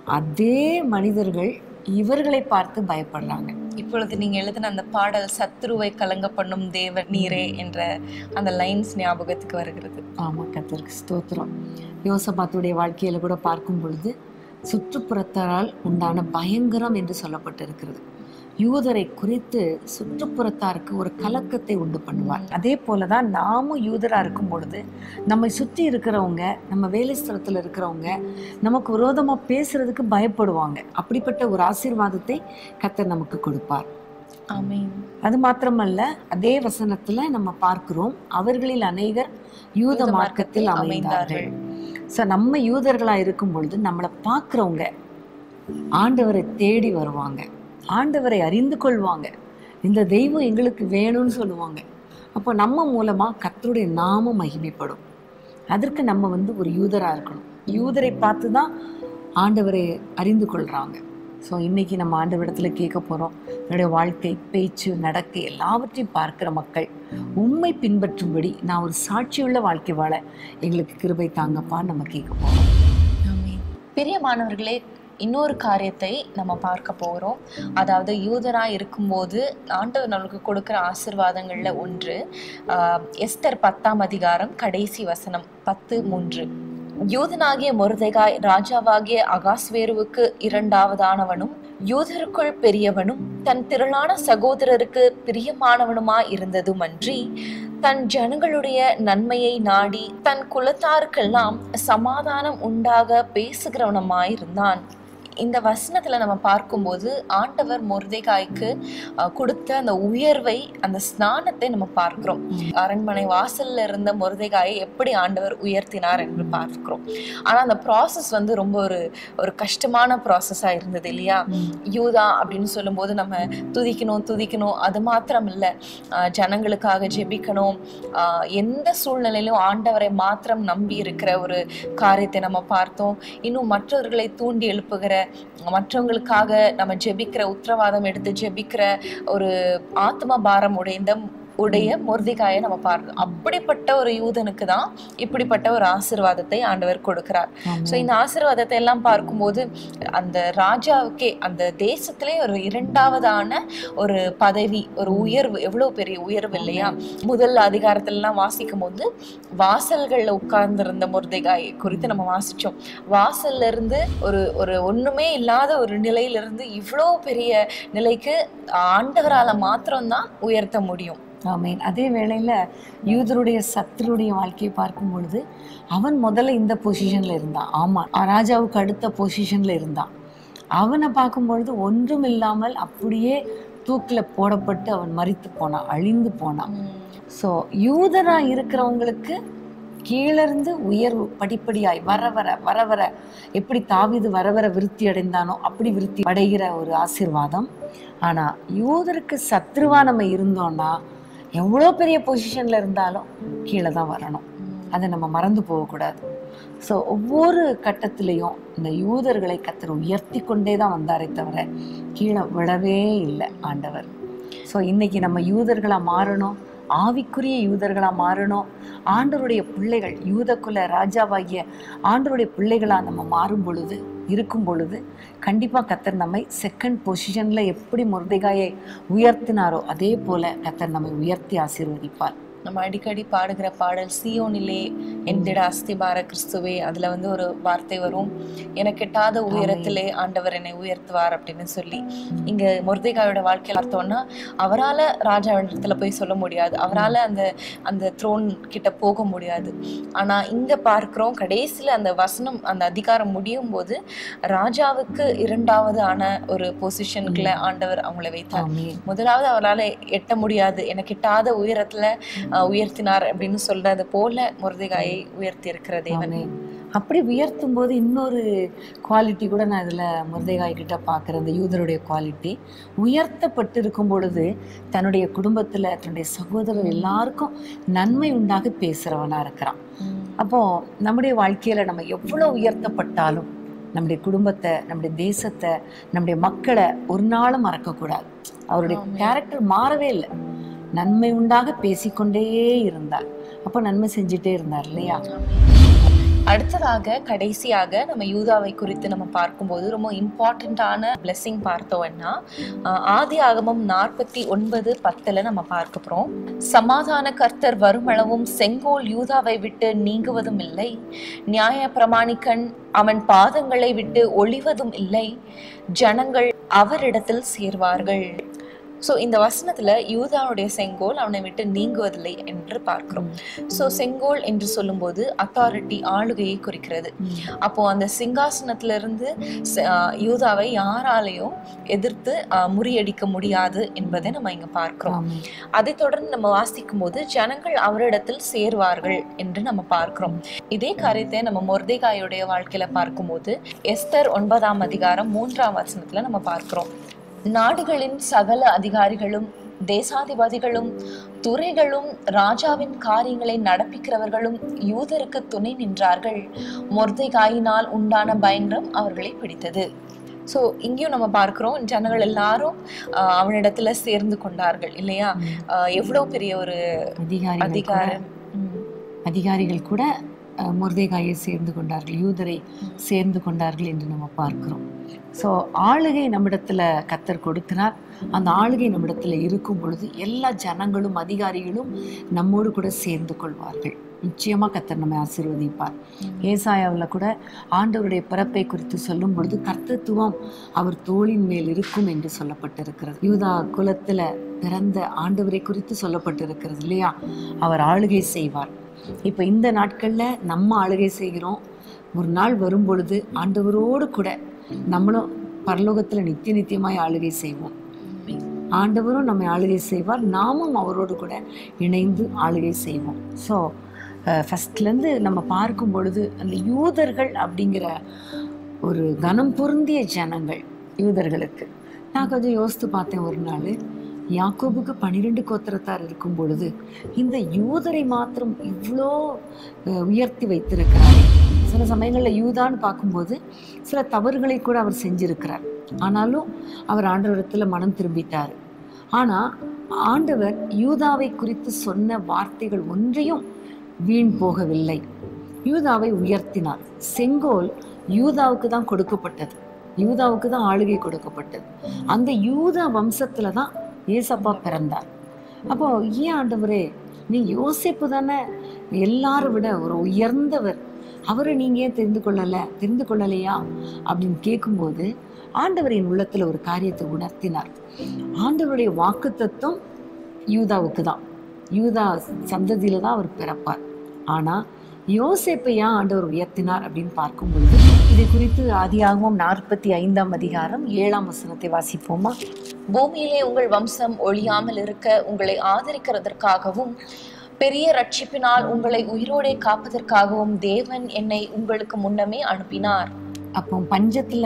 அதே மனிதர்கள் இவர்களை பார்த்து பயப்படுறாங்க இப்பொழுது நீங்க எழுதின அந்த பாடல் சத்ருவை கலங்க பண்ணும் தேவ நீரே என்ற அந்த லைன்ஸ் ஞாபகத்துக்கு வருகிறது ஆமா கத்தருக்கு ஸ்தோத்திரம் யோசபாத்துடைய வாழ்க்கையில கூட பார்க்கும் பொழுது சுற்றுப்புறத்தாரால் உண்டான பயங்கரம் என்று சொல்லப்பட்டிருக்கிறது யூதரை குறித்து சுற்றுப்புறத்தாருக்கு ஒரு கலக்கத்தை உண்டு பண்ணுவார் அதே போலதான் நாமும் யூதரா இருக்கும் பொழுது நம்மை சுற்றி இருக்கிறவங்க நம்ம வேலை ஸ்தலத்துல இருக்கிறவங்க நமக்கு விரோதமா பேசுறதுக்கு பயப்படுவாங்க அப்படிப்பட்ட ஒரு ஆசீர்வாதத்தை கத்தர் நமக்கு கொடுப்பார் ஆமென் அது மாத்திரமல்ல அதே வசனத்துல நம்ம பார்க்கிறோம் அவர்களில் அநேகர் யூத யூத மார்க்கத்தில் மார்க்கத்தில் அமைந்தார்கள் ஸோ நம்ம யூதர்களா இருக்கும் பொழுது நம்மளை பார்க்குறவங்க ஆண்டவரை தேடி வருவாங்க ஆண்டவரை அறிந்து கொள்வாங்க இந்த தெய்வம் எங்களுக்கு வேணும்னு சொல்லுவாங்க அப்போ நம்ம மூலமா கர்த்தருடைய நாமம் மகிமைப்படும் அதற்கு நம்ம வந்து ஒரு யூதரா இருக்கணும் யூதரை பார்த்து தான் ஆண்டவரை அறிந்து கொள்றாங்க ஸோ இன்னைக்கு நம்ம ஆண்டவரிடத்துல கேட்க போறோம் என்னுடைய வாழ்க்கை பேச்சு நடக்கை எல்லாவற்றையும் பார்க்கிற மக்கள் உண்மை பின்பற்றும்படி நான் ஒரு சாட்சியுள்ள வாழ்க்கை வாழ எங்களுக்கு கிருபை தாங்கப்பான்னு நம்ம கேட்க போறோம் ஆமென் பிரியமானவர்களே இன்னொரு காரியத்தை நம்ம பார்க்க போகிறோம் அதாவது யூதரா இருக்கும்போது ஆண்டவர் நம்மளுக்கு கொடுக்குற ஆசிர்வாதங்கள்ல ஒன்று ஆஹ், எஸ்தர் பத்தாம் அதிகாரம் கடைசி வசனம் பத்து மூன்று யூதனாகிய மொர்தெகாய் ராஜாவாகிய அகாஸ்வேருவுக்கு இரண்டாவதானவனும் யூதருக்குள் பெரியவனும் தன் திரளான சகோதரருக்கு பிரியமானவனுமாய் இருந்ததுமன்றி தன் ஜனங்களுடைய நன்மையை நாடி தன் குலத்தாருக்கெல்லாம் சமாதானம் உண்டாக பேசுகிறவனுமாயிருந்தான் இந்த வசனத்துல நம்ம பார்க்கும்போது ஆண்டவர் மொர்தேகாய்க்கு அஹ், கொடுத்த அந்த உயர்வை அந்த ஸ்நானத்தை நம்ம பார்க்கிறோம் அரண்மனை வாசல்ல இருந்த மொர்தேகாயை எப்படி ஆண்டவர் உயர்த்தினார் என்று பார்க்கிறோம் ஆனா அந்த ப்ராசஸ் வந்து ரொம்ப ஒரு ஒரு கஷ்டமான ப்ராசஸா இருந்தது இல்லையா யூதா அப்படின்னு சொல்லும்போது நம்ம துதிக்கணும் துதிக்கணும் அது மாத்திரம் இல்லை ஜனங்களுக்காக ஜெபிக்கணும் ஆஹ் எந்த சூழ்நிலையிலும் ஆண்டவரை மாத்திரம் நம்பி இருக்கிற ஒரு காரியத்தை நம்ம பார்த்தோம் இன்னும் மற்றவர்களை தூண்டி எழுப்புகிற மற்றவங்களுக்காக நம்ம ஜெபிக்கிற உத்தரவாதம் எடுத்து ஜெபிக்கிற ஒரு ஆத்ம பாரம் உடைந்த உடைய மொர்திகாயை நம்ம பார்க்கணும் அப்படிப்பட்ட ஒரு யூதனுக்கு தான் இப்படிப்பட்ட ஒரு ஆசீர்வாதத்தை ஆண்டவர் கொடுக்கிறார் ஸோ இந்த ஆசீர்வாதத்தை எல்லாம் பார்க்கும்போது அந்த ராஜாவுக்கே அந்த தேசத்திலே ஒரு இரண்டாவதான ஒரு பதவி ஒரு உயர்வு எவ்வளவு பெரிய உயர்வு இல்லையா முதல் அதிகாரத்துல எல்லாம் வாசிக்கும் போது வாசல்கள்ல உட்கார்ந்திருந்த முருதைகாய் குறித்து நம்ம வாசிச்சோம் வாசல்ல இருந்து ஒரு ஒரு ஒண்ணுமே இல்லாத ஒரு நிலையிலிருந்து இவ்வளோ பெரிய நிலைக்கு ஆண்டவரால மாத்திரம்தான் உயர்த்த முடியும் ஆமீன் அதே வேளையில யூதருடைய சத்துருடைய வாழ்க்கையை பார்க்கும் பொழுது அவன் முதல்ல இந்த பொசிஷன்ல இருந்தான் ஆமா ராஜாவுக்கு அடுத்த பொசிஷன்ல இருந்தான் அவனை பார்க்கும் பொழுது ஒன்றும் இல்லாமல் அப்படியே தூக்கில் போடப்பட்டு அவன் மரித்து போனான் அழிந்து போனான் ஸோ யூதரா இருக்கிறவங்களுக்கு கீழிருந்து உயர்வு படிப்படியாய் வர வர வர வர எப்படி தாவீது வர வர விருத்தி அடைந்தானோ அப்படி விருத்தி அடைகிற ஒரு ஆசீர்வாதம் ஆனா யூதருக்கு சத்ருவா நம்ம இருந்தோம்னா எவ்வளோ பெரிய பொசிஷன்ல இருந்தாலும் கீழே தான் வரணும் அதை நம்ம மறந்து போகக்கூடாது ஸோ ஒவ்வொரு கட்டத்திலையும் இந்த யூதர்களை கத்தர் உயர்த்தி கொண்டே தான் வந்தாரே தவிர கீழே விழவே இல்லை ஆண்டவர் ஸோ இன்னைக்கு நம்ம யூதர்களாக மாறணும் ஆவிக்குரிய யூதர்களாக மாறணும் ஆண்டவருடைய பிள்ளைகள் யூதக்குல ராஜாவாகிய ஆண்டவருடைய பிள்ளைகளாக நம்ம மாறும் பொழுது இருக்கும் பொழுது கண்டிப்பாக கத்தர் நம்மை செகண்ட் பொசிஷனில் எப்படி முருதைகாயை உயர்த்தினாரோ அதே போல கத்தர் நம்மை உயர்த்தி ஆசீர்வதிப்பார் நம்ம அடிக்கடி பாடுகிற பாடல் சியோனிலே எந்திட அஸ்திபார கிறிஸ்துவே அதுல வந்து ஒரு வார்த்தை வரும் எனக்கு எட்டாத உயரத்திலே ஆண்டவர் என்னை உயர்த்துவார் அப்படின்னு சொல்லி இங்க முருதைகாயோட வாழ்க்கையில பார்த்தோம்னா அவரால ராஜா இடத்துல போய் சொல்ல முடியாது அவரால அந்த அந்த த்ரோன் கிட்ட போக முடியாது ஆனா இங்க பார்க்கிறோம் கடைசியில அந்த வசனம் அந்த அதிகாரம் முடியும் போது ராஜாவுக்கு இரண்டாவது ஆன ஒரு பொசிஷனுக்குள்ள ஆண்டவர் அவங்கள வைத்தார் ஆமென். முதலாவது அவரால் எட்ட முடியாது எனக்கு எட்டாத உயரத்துல அஹ், உயர்த்தினார் அப்படின்னு சொல்றது போல முருதைகாயை உயர்த்தி இருக்கிற தேவன் ஆமென். அப்படி உயர்த்தும் போது இன்னொரு குவாலிட்டி கூட நான் இதில் முருதைகாய் கிட்ட பார்க்குறேன் இந்த யூதருடைய குவாலிட்டி உயர்த்தப்பட்டு இருக்கும் பொழுது தன்னுடைய குடும்பத்தில் தன்னுடைய சகோதரர் எல்லாருக்கும் நன்மை உண்டாக பேசுகிறவனாக இருக்கிறான் அப்போ நம்முடைய வாழ்க்கையில நம்ம எவ்வளவு உயர்த்தப்பட்டாலும் நம்முடைய குடும்பத்தை நம்முடைய தேசத்தை நம்முடைய மக்களை ஒரு நாளும் மறக்கக்கூடாது அவருடைய கேரக்டர் மாறவே இல்லை நன்மை உண்டாக பேசிக்கொண்டே இருந்தார் அப்போ நன்மை செஞ்சுட்டே இருந்தார் இல்லையா அடுத்ததாக கடைசியாக நம்ம யூதாவை குறித்து நம்ம பார்க்கும்போது ரொம்ப இம்பார்ட்டண்ட்டான பிளெஸ்ஸிங் பார்த்தோம்னா ஆஹ், ஆதி ஆகமம் நாற்பத்தி ஒன்பது பத்துல நம்ம பார்க்க போறோம் சமாதான கர்த்தர் வருமளவும் செங்கோல் யூதாவை விட்டு நீங்குவதும் இல்லை நியாய பிரமாணிக்கன் அவன் பாதங்களை விட்டு ஒளிவதும் இல்லை ஜனங்கள் அவரிடத்தில் சேர்வார்கள் ஸோ இந்த வசனத்துல யூதாவுடைய செங்கோல் அவனை விட்டு நீங்குவதில்லை என்று பார்க்கிறோம் ஸோ செங்கோல் என்று சொல்லும்போது அத்தாரிட்டி ஆளுகையை குறிக்கிறது அப்போ அந்த சிங்காசனத்துல இருந்து ச- ஆஹ் யூதாவை யாராலையும் எதிர்த்து ஆஹ் முறியடிக்க முடியாது என்பதை நம்ம இங்க பார்க்கிறோம் ஆமென். அதை தொடர்ந்து நம்ம வாசிக்கும் போது ஜனங்கள் அவரிடத்தில் சேர்வார்கள் என்று நம்ம பார்க்கிறோம் இதே காரியத்தை நம்ம மொர்தேகாயுடைய வாழ்க்கையில பார்க்கும்போது எஸ்தர் ஒன்பதாம் அதிகாரம் மூன்றாம் வசனத்துல நம்ம பார்க்கிறோம் நாடுகளின் சகல அதிகாரிகளும் தேசாதிபதிகளும் துறைகளும் ராஜாவின் காரியங்களை நடப்பிக்கிறவர்களும் யூதருக்கு துணை நின்றார்கள் மொர்தேகாயினால் உண்டான பயங்கரம் அவர்களை பிடித்தது ஸோ இங்கேயும் நம்ம பார்க்கிறோம் ஜனங்கள் எல்லாரும் ஆஹ் அவனிடத்துல சேர்ந்து கொண்டார்கள் இல்லையா ஆஹ் எவ்வளவு பெரிய ஒரு அதிகாரிகள் கூட அதிகாரம் ம். அதிகாரிகள் கூட அஹ், மொர்தேகாயை சேர்ந்து கொண்டார்கள் யூதரை சேர்ந்து கொண்டார்கள் என்று நம்ம பார்க்கிறோம் ஸோ ஆளுகை நம்மிடத்துல கத்தர் கொடுக்கிறார் அந்த ஆளுகை நம்மிடத்துல இருக்கும் பொழுது எல்லா ஜனங்களும் அதிகாரிகளும் நம்மோடு கூட சேர்ந்து கொள்வார்கள் நிச்சயமா கத்தர் நம்மை ஆசீர்வதிப்பார் ஏசாயாவில் கூட ஆண்டவருடைய பிறப்பை குறித்து சொல்லும் பொழுது கர்த்தத்துவம் அவர் தோளின் மேல் இருக்கும் என்று சொல்லப்பட்டிருக்கிறது யூதா குலத்துல பிறந்த ஆண்டவரை குறித்து சொல்லப்பட்டிருக்கிறது இல்லையா அவர் ஆளுகை செய்வார் இப்போ இந்த நாட்கள்ல நம்ம ஆளுகை செய்கிறோம் ஒரு நாள் வரும் பொழுது ஆண்டவரோடு கூட நம்மளும் பரலோகத்துல நித்திய நித்தியமாய் ஆளுகை செய்வோம் ஆண்டவரும் நம்மை ஆளுகை செய்வார் நாமும் அவரோடு கூட இணைந்து ஆளுகை செய்வோம் ஸோ ஃபஸ்ட்லேருந்து நம்ம பார்க்கும் பொழுது அந்த யூதர்கள் அப்படிங்கிற ஒரு கனம் பொருந்திய ஜனங்கள் யூதர்களுக்கு நான் கொஞ்சம் யோசித்து பார்த்தேன் ஒரு நாள் யாக்கோபுக்கு பன்னிரெண்டு கோத்திரத்தார் இருக்கும் பொழுது இந்த யூதரை மாத்திரம் இவ்வளோ அஹ், உயர்த்தி வைத்திருக்கிறார் சில சமயங்களில் யூதான்னு பார்க்கும்போது சில தவறுகளை கூட அவர் செஞ்சிருக்கிறார் ஆனாலும் அவர் ஆண்டவரத்தில் மனம் திரும்பிட்டார் ஆனால் ஆண்டவர் யூதாவை குறித்து சொன்ன வார்த்தைகள் ஒன்றையும் வீண் போகவில்லை யூதாவை உயர்த்தினார் செங்கோல் யூதாவுக்கு தான் கொடுக்கப்பட்டது யூதாவுக்கு தான் ஆளுகை கொடுக்கப்பட்டது அந்த யூதா வம்சத்துல தான் ஏசப்பா பிறந்தார் அப்போ ஏன் ஆண்டவரே நீ யோசிப்பு தானே எல்லாரும் விட ஒரு உயர்ந்தவர் அவரை நீங்க ஏன் தெரிந்து கொள்ளல தெரிந்து கொள்ளலையா அப்படின்னு கேட்கும்போது ஆண்டவரின் உள்ளத்துல ஒரு காரியத்தை உணர்த்தினார் ஆண்டவருடைய வாக்கு யூதாவுக்கு தான் யூதா சந்ததியில தான் அவர் பிறப்பார் ஆனா யோசேப்பை ஏன் ஆண்டவர் உயர்த்தினார் அப்படின்னு பார்க்கும்பொழுது இதை குறித்து ஆதியாகமம் நாற்பத்தி ஐந்தாம் அதிகாரம் ஏழாம் வசனத்தை வாசிப்போமா பூமியிலே உங்கள் வம்சம் ஒழியாமல் இருக்க உங்களை ஆதரிக்கிறதற்காகவும் பெரிய ரட்சிப்பினால் உங்களை உயிரோடே காப்பதற்காகவும் தேவன் என்னை உங்களுக்கு முன்னமே அனுப்பினார் அப்போ பஞ்சத்துல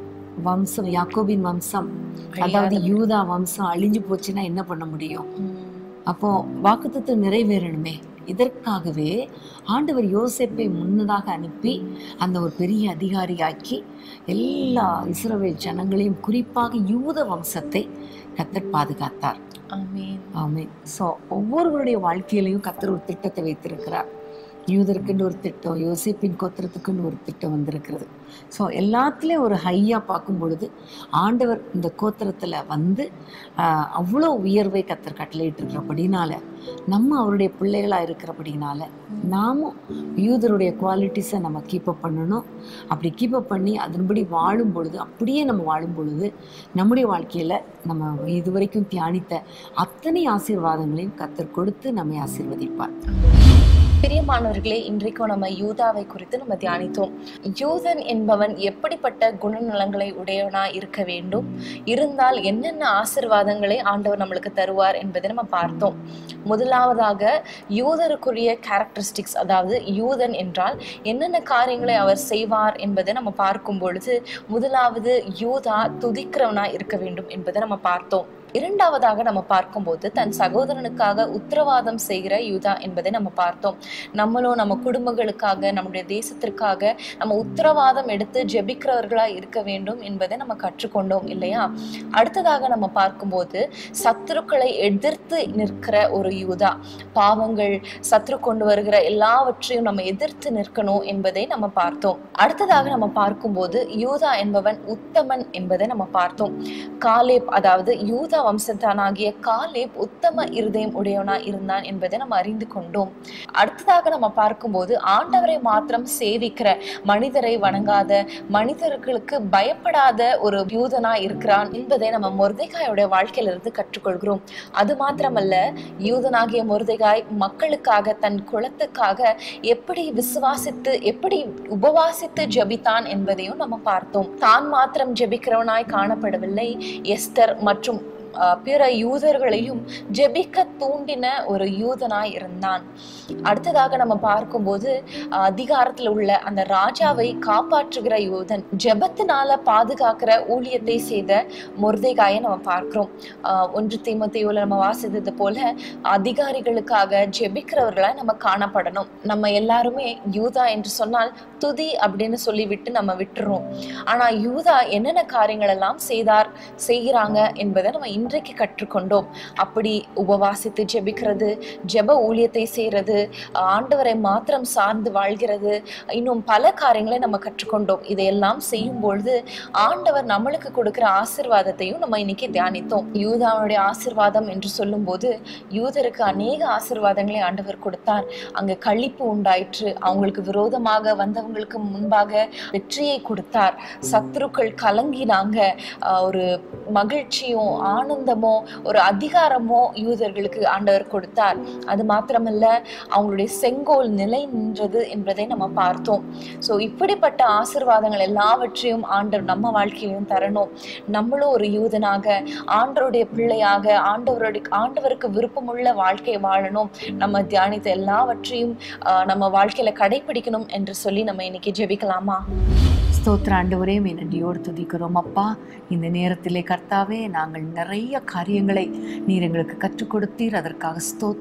வம்சம் யாக்கோபின் வம்சம் அதாவது யூதா வம்சம் அழிஞ்சு போச்சுன்னா என்ன பண்ண முடியும் அப்போ வாக்குத்தத்தம் நிறைவேறணுமே இதற்காகவே ஆண்டவர் யோசேப்பை முன்னதாக அனுப்பி அந்த ஒரு பெரிய அதிகாரியாக்கி எல்லா இஸ்ரவேல் ஜனங்களையும் குறிப்பாக யூத வம்சத்தை கத்தர் பாதுகாத்தார் ஆமென் ஆமென் ஸோ ஒவ்வொருவருடைய வாழ்க்கையிலையும் கத்தர் ஒரு திட்டத்தை வைத்திருக்கிறார் யூதருக்குன்னு ஒரு திட்டம் யோசிப்பின் கோத்திரத்துக்குன்னு ஒரு திட்டம் வந்திருக்கிறது ஸோ எல்லாத்துலேயும் ஒரு ஹையாக பார்க்கும் பொழுது ஆண்டவர் இந்த கோத்திரத்தில் வந்து ஆஹ், அவ்வளோ உயர்வை கத்தர் கட்டளையிட்டு இருக்கிறபடினால நம்ம அவருடைய பிள்ளைகளாக இருக்கிறபடினால நாமும் யூதருடைய குவாலிட்டிஸை நம்ம கீப்பப் பண்ணணும் அப்படி கீப்பப் பண்ணி அதன்படி வாழும் பொழுது அப்படியே நம்ம வாழும் பொழுது நம்முடைய வாழ்க்கையில் நம்ம இதுவரைக்கும் தியானித்த அத்தனை ஆசீர்வாதங்களையும் கத்தர் கொடுத்து நம்மை ஆசீர்வதிப்பார் பிரியமானவர்களே இன்றைக்கும் நம்ம யூதாவை குறித்து நம்ம தியானித்தோம் யூதன் என்பவன் எப்படிப்பட்ட குணநலங்களை உடையவனா இருக்க வேண்டும் இருந்தால் என்னென்ன ஆசிர்வாதங்களை ஆண்டவர் நம்மளுக்கு தருவார் என்பதை நம்ம பார்த்தோம் முதலாவதாக யூதருக்குரிய கேரக்டரிஸ்டிக்ஸ் அதாவது யூதன் என்றால் என்னென்ன காரியங்களை அவர் செய்வார் என்பதை நம்ம பார்க்கும் பொழுது முதலாவது யூதா துதிக்கிறவனா இருக்க வேண்டும் என்பதை நம்ம பார்த்தோம் இரண்டாவதாக நம்ம பார்க்கும்போது தன் சகோதரனுக்காக உத்தரவாதம் செய்கிற யூதா என்பதை நம்ம பார்த்தோம் நம்மளும் நம்ம குடும்பங்களுக்காக நம்முடைய தேசத்திற்காக நம்ம உத்தரவாதம் எடுத்து ஜெபிக்கிறவர்களா இருக்க வேண்டும் என்பதை நம்ம கற்றுக்கொண்டோம் இல்லையா அடுத்ததாக நம்ம பார்க்கும்போது சத்துருக்களை எதிர்த்து நிற்கிற ஒரு யூதா பாவங்கள் சத்ரு கொண்டு வருகிற எல்லாவற்றையும் நம்ம எதிர்த்து நிற்கணும் என்பதை நம்ம பார்த்தோம் அடுத்ததாக நம்ம பார்க்கும்போது யூதா என்பவன் உத்தமன் என்பதை நம்ம பார்த்தோம் காலேப் அதாவது யூதா வம்சத்தானாகிய காலேப் உத்தம இருதயம் உடையவனா இருந்தான் என்பதை நம்ம அறிந்து கொண்டோம் அடுத்ததாக நம்ம பார்க்கும்போது ஆண்டவரை மாத்திரம் சேவிக்கிற மனிதரை வணங்காத மனிதர்களுக்கு பயப்படாத ஒரு யூதனா இருக்கிறான் என்பதை நம்ம மொர்தேகாயோட வாழ்க்கையிலிருந்து கற்றுக்கொள்கிறோம் அது மாத்திரமல்ல யூதனாகிய மொர்தேகாய் மக்களுக்காக தன் குலத்துக்காக எப்படி விசுவாசித்து எப்படி உபவாசித்து ஜெபித்தான் என்பதையும் நம்ம பார்த்தோம் தான் மாத்திரம் ஜெபிக்கிறவனாய் காணப்படவில்லை எஸ்தர் மற்றும் அஹ், பிற யூதர்களையும் ஜெபிக்க தூண்டின ஒரு யூதனாய் இருந்தான் அடுத்ததாக நம்ம பார்க்கும்போது அஹ், அதிகாரத்துல உள்ள அந்த ராஜாவை காப்பாற்றுகிற யூதன் ஜெபத்தினால பாதுகாக்கிற ஊழியத்தை செய்த மொர்தேகாயை நம்ம பார்க்கிறோம் அஹ், ஒன்று தீமத்தையோல நம்ம வாசித்தது போல அதிகாரிகளுக்காக ஜெபிக்கிறவர்களா நம்ம காணப்படணும் நம்ம எல்லாருமே யூதா என்று சொன்னால் துதி அப்படின்னு சொல்லிவிட்டு நம்ம விட்டுறோம் ஆனா யூதா என்னென்ன காரியங்கள் எல்லாம் செய்தார் செய்கிறாங்க என்பதை நம்ம இன்றைக்கு கற்றுக்கொண்டோம் அப்படி உபவாசித்து ஜெபிக்கிறது ஜெப ஊழியத்தை செய்யறது ஆண்டவரை மாத்திரம் சார்ந்து வாழ்கிறது இன்னும் பல காரியங்களை நம்ம கற்றுக்கொண்டோம் இதையெல்லாம் செய்யும் பொழுது ஆண்டவர் நம்மளுக்கு கொடுக்கிற ஆசிர்வாதத்தையும் நம்ம இன்னைக்கு தியானித்தோம் யூதாவுடைய ஆசிர்வாதம் என்று சொல்லும்போது யூதருக்கு அநேக ஆசிர்வாதங்களை ஆண்டவர் கொடுத்தார் அங்க களிப்பு உண்டாயிற்று அவங்களுக்கு விரோதமாக வந்தவங்களுக்கு முன்பாக வெற்றியை கொடுத்தார் சத்துருக்கள் கலங்கினாங்க ஆஹ் ஒரு மகிழ்ச்சியும் ஆனந்தமோ ஒரு அதிகாரமோ யூதர்களுக்கு ஆண்டவர் கொடுத்தார் அது மாத்திரமல்ல அவங்களுடைய செங்கோல் நிலை நின்றது என்பதை நம்ம பார்த்தோம் ஸோ இப்படிப்பட்ட ஆசிர்வாதங்கள் எல்லாவற்றையும் ஆண்டவர் நம்ம வாழ்க்கையிலும் தரணும் நம்மளும் ஒரு யூதனாக ஆண்டவருடைய பிள்ளையாக ஆண்டவருடைய ஆண்டவருக்கு விருப்பமுள்ள வாழ்க்கை வாழணும் நம்ம தியானித்த எல்லாவற்றையும் ஆஹ் நம்ம வாழ்க்கையில கடைபிடிக்கணும் என்று சொல்லி நம்ம இன்னைக்கு ஜெபிக்கலாமா ஸ்தோத்திர ஆண்டவரே மே நன்றியோடு துதிக்கிறோம் அப்பா இந்த நேரத்திலே கர்த்தாவே நாங்கள் நிறைய காரியங்களை நீர் எங்களுக்கு கற்றுக் கொடுத்தீர் அதற்காக ஸ்தோத்திரம்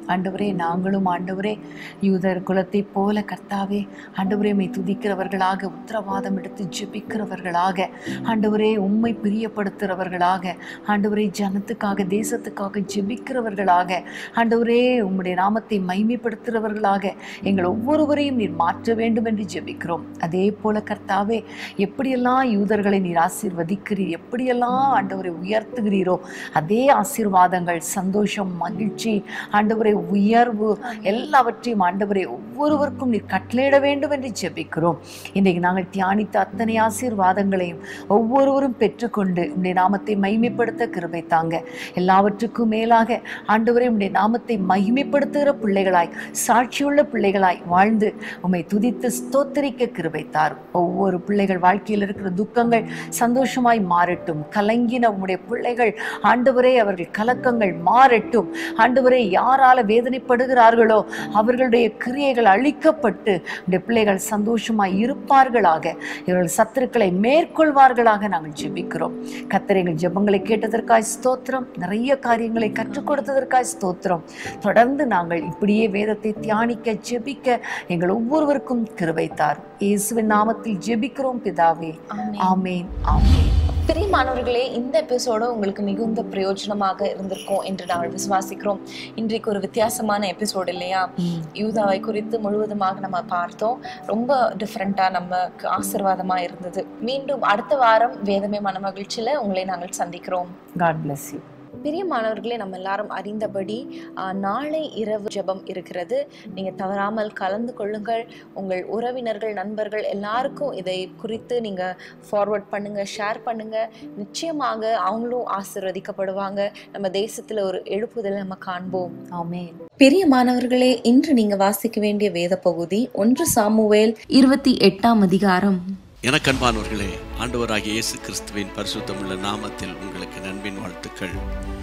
ஆண்டவரே நாங்களும் ஆண்டவரே யூதர் குலத்தைப் போல கர்த்தாவே ஆண்டவரே மை துதிக்கிறவர்களாக உத்தரவாதம் எடுத்து ஜெபிக்கிறவர்களாக ஆண்டவரே உம்மை பிரியப்படுத்துகிறவர்களாக ஆண்டவரே ஜனத்துக்காக தேசத்துக்காக ஜெபிக்கிறவர்களாக ஆண்டவரே உம்முடைய நாமத்தை மைமைப்படுத்துகிறவர்களாக எங்கள் ஒவ்வொருவரையும் நீர் மாற்ற வேண்டும் என்று ஜெபிக்கிறோம் அதே போல கர்த்தாவே எப்படியெல்லாம் யூதர்களை நீர் ஆசீர்வதிக்கிறீர் எப்படியெல்லாம் ஆண்டவரை உயர்த்துகிறீரோ அதே ஆசீர்வாதங்கள் சந்தோஷம் மகிழ்ச்சி ஆண்டவரை உயர்வு எல்லாவற்றையும் ஆண்டவரை ஒவ்வொருவருக்கும் நீர் கட்டளையிட வேண்டும் என்று ஜெபிக்கிறோம் இன்றைக்கு நாங்கள் தியானித்த அத்தனை ஆசீர்வாதங்களையும் ஒவ்வொருவரும் பெற்றுக்கொண்டு உம்முடைய நாமத்தை மகிமைப்படுத்த கிருபை தாங்க எல்லாவற்றுக்கும் மேலாக ஆண்டவரே உம்முடைய நாமத்தை மகிமைப்படுத்துகிற பிள்ளைகளாய் சாட்சியுள்ள பிள்ளைகளாய் வாழ்ந்து உம்மை துதித்து ஸ்தோத்தரிக்க கிருபை தாரும் ஒவ்வொரு பிள்ளைகள் வாழ்க்கையில் இருக்கிற துக்கங்கள் சந்தோஷமாய் மாறட்டும் கலங்கின உம்முடைய பிள்ளைகள் ஆண்டவரே அவர்கள் கலக்கங்கள் மாறட்டும் ஆண்டவரே யாரால வேதனைப்படுகிறார்களோ அவர்களுடைய கிரியைகள் அழிக்கப்பட்டு உடைய பிள்ளைகள் சந்தோஷமாய் இருப்பார்களாக இவர்கள் சத்துருக்களை மேற்கொள்வார்களாக நாங்கள் ஜெபிக்கிறோம் கத்தர் எங்கள் ஜெபங்களை கேட்டதற்காய் ஸ்தோத்திரம் நிறைய காரியங்களை கற்றுக் கொடுத்ததற்காய் ஸ்தோத்திரம் தொடர்ந்து நாங்கள் இப்படியே வேதத்தை தியானிக்க ஜெபிக்க எங்கள் ஒவ்வொருவருக்கும் கிருபை தாரும் இயேசுவின் நாமத்தில் ஜெபிக்கிறோம் பிதாவே ஆமென். ஆமேன் ஆமேன் பிரியமானவர்களே இந்த எபிசோடு உங்களுக்கு மிகுந்த பிரயோஜனமாக இருந்திருக்கும் என்று நாங்கள் விசுவாசிக்கிறோம் இன்றைக்கு ஒரு வித்தியாசமான எபிசோடு இல்லையா யூதாவை குறித்து முழுவதுமாக நம்ம பார்த்தோம் ரொம்ப டிஃப்ரெண்டா நமக்கு ஆசீர்வாதமா இருந்தது மீண்டும் அடுத்த வாரம் வேதமே மன மகிழ்ச்சியில உங்களை நாங்கள் சந்திக்கிறோம் காட் bless யூ பிரியமானவர்களே நம்ம எல்லாரும் அறிந்தபடி ஆ, நாளை இரவு ஜெபம் இருக்கிறது நீங்க தவறாமல் கலந்து கொள்ளுங்கள் உங்கள் உறவினர்கள் நண்பர்கள் எல்லாருக்கும் இதை குறித்து நீங்க ஃபார்வர்ட் பண்ணுங்க ஷேர் பண்ணுங்க நிச்சயமாக அவங்களும் ஆசீர்வதிக்கப்படுவாங்க நம்ம தேசத்துல ஒரு எழுப்புதலை நம்ம காண்போம் ஆமேன் பிரியமானவர்களே இன்று நீங்க வாசிக்க வேண்டிய வேத பகுதி ஒன்று சாமுவேல் இருபத்தி எட்டாம் அதிகாரம் எனக்கன்பானவர்களே ஆண்டவராகிய இயேசு கிறிஸ்துவின் பரிசுத்தமுள்ள நாமத்தில் உங்களுக்கு நண்பின் வாழ்த்துக்கள்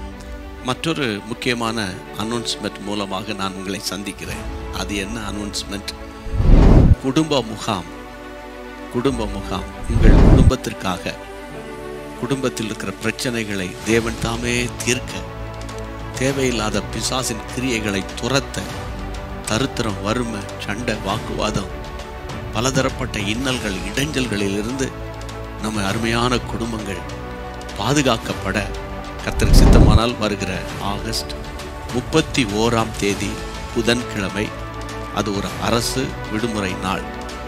மற்றொரு முக்கியமான அனௌன்ஸ்மெண்ட் மூலமாக நான் உங்களை சந்திக்கிறேன் அது என்ன அனௌன்ஸ்மெண்ட் குடும்ப முகாம் குடும்ப முகாம் உங்கள் குடும்பத்திற்காக குடும்பத்தில் இருக்கிற பிரச்சனைகளை தேவன் தாமே தீர்க்க தேவையில்லாத பிசாசின் கிரியைகளை துரத்த தருத்திரம் வறுமை சண்டை வாக்குவாதம் பலதரப்பட்ட இன்னல்கள் இடைஞ்சல்களிலிருந்து நம்ம அருமையான குடும்பங்கள் பாதுகாக்கப்பட கர்த்தருக்கு சித்தமானால் வருகிற ஆகஸ்ட் முப்பத்தி ஓராம் தேதி புதன்கிழமை அது ஒரு அரசு விடுமுறை நாள்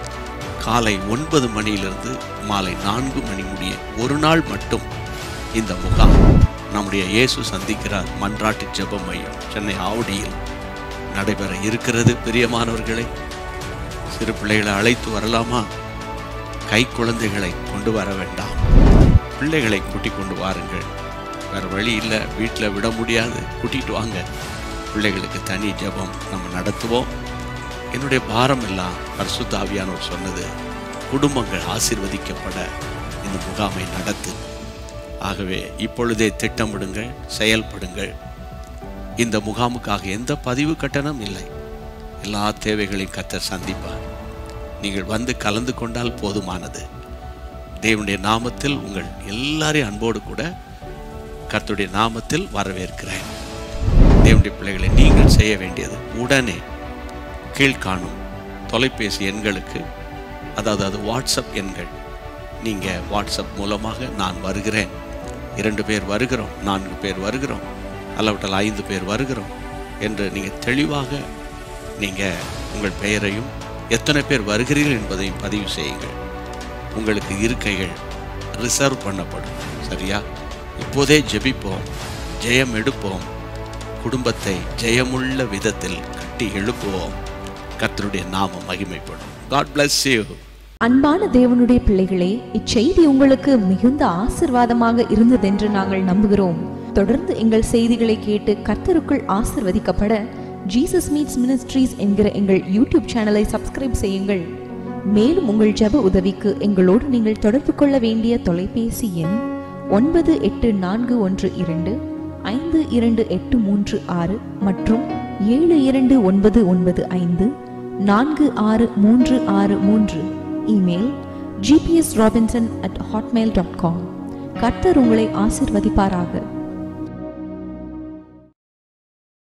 காலை ஒன்பது மணியிலிருந்து மாலை நான்கு மணி முடிய ஒரு நாள் மட்டும் இந்த முகாம் நம்முடைய இயேசு சந்திக்கிறார் மன்றாட்டு ஜெப மையம் சென்னை ஆவடியில் நடைபெற இருக்கிறது பிரியமானவர்களே சிறு பிள்ளைகளை அழைத்து வரலாமா கை குழந்தைகளை கொண்டு வர வேண்டாம் பிள்ளைகளை கூட்டிக் கொண்டு வாருங்கள் வேறு வழி இல்லை வீட்டில் விட முடியாது கூட்டிட்டு வாங்க பிள்ளைகளுக்கு தனி ஜெபம் நம்ம நடத்துவோம் என்னுடைய பாரம் எல்லாம் பரிசுத்த ஆவியானவர் சொன்னது குடும்பங்கள் ஆசீர்வதிக்கப்பட இந்த முகாமை நடத்து ஆகவே இப்பொழுதே திட்டமிடுங்கள் செயல்படுங்கள் இந்த முகாமுக்காக எந்த பதிவு கட்டணம் இல்லை எல்லா தேவைகளையும் கத்தர் சந்திப்பார் நீங்கள் வந்து கலந்து கொண்டால் போதுமானது தேவனுடைய நாமத்தில் உங்கள் எல்லாரையும் அன்போடு கூட கர்த்தருடைய நாமத்தில் வரவேற்கிறேன் தேவனுடைய பிள்ளைகளை நீங்கள் செய்ய வேண்டியது உடனே கீழ்காணும் தொலைபேசி எண்களுக்கு அதாவது அது வாட்ஸ்அப் எண்கள் நீங்கள் வாட்ஸ்அப் மூலமாக நான் வருகிறேன் இரண்டு பேர் வருகிறோம் நான்கு பேர் வருகிறோம் அல்லவற்றால் ஐந்து பேர் வருகிறோம் என்று நீங்கள் தெளிவாக நீங்கள் உங்கள் பெயரையும் எத்தனை பேர் வருகிறீர்கள் என்பதையும் பதிவு செய்யுங்கள் உங்களுக்கு இருக்கைகள் ரிசர்வ் பண்ணப்படும் சரியா இப்போதே ஜெபிப்போம் ஜெயம் எடுப்போம் குடும்பத்தை ஜெயமுள்ள விதத்தில் கட்டி எழுப்புவோம் கர்த்தருடைய நாமம் மகிமைப்படும் காட் bless you அன்பான தேவனுடைய பிள்ளைகளே இச்செய்தி உங்களுக்கு மிகுந்த ஆசிர்வாதமாக இருந்ததென்று நாங்கள் நம்புகிறோம் தொடர்ந்து எங்கள் செய்திகளை கேட்டு கர்த்தருக்குள் ஆசிர்வதிக்கப்பட ஜீசஸ் மீட்ஸ் மினிஸ்ட்ரீஸ் என்கிற எங்கள் யூடியூப் சேனலை சப்ஸ்கிரைப் செய்யுங்கள் மேலும் உங்கள் ஜெப உதவிக்கு எங்களோடு நீங்கள் தொடர்பு கொள்ள வேண்டிய தொலைபேசி எண் ஒன்பது எட்டு நான்கு ஒன்று இரண்டு ஐந்து இரண்டு எட்டு மூன்று ஆறு மற்றும் ஏழு இரண்டு ஒன்பது ஒன்பது ஐந்து நான்கு ஆறு மூன்று ஆறு மூன்று email GPS Robinson at Hotmail dot com கர்த்தர் உங்களை ஆசிர்வதிப்பாராக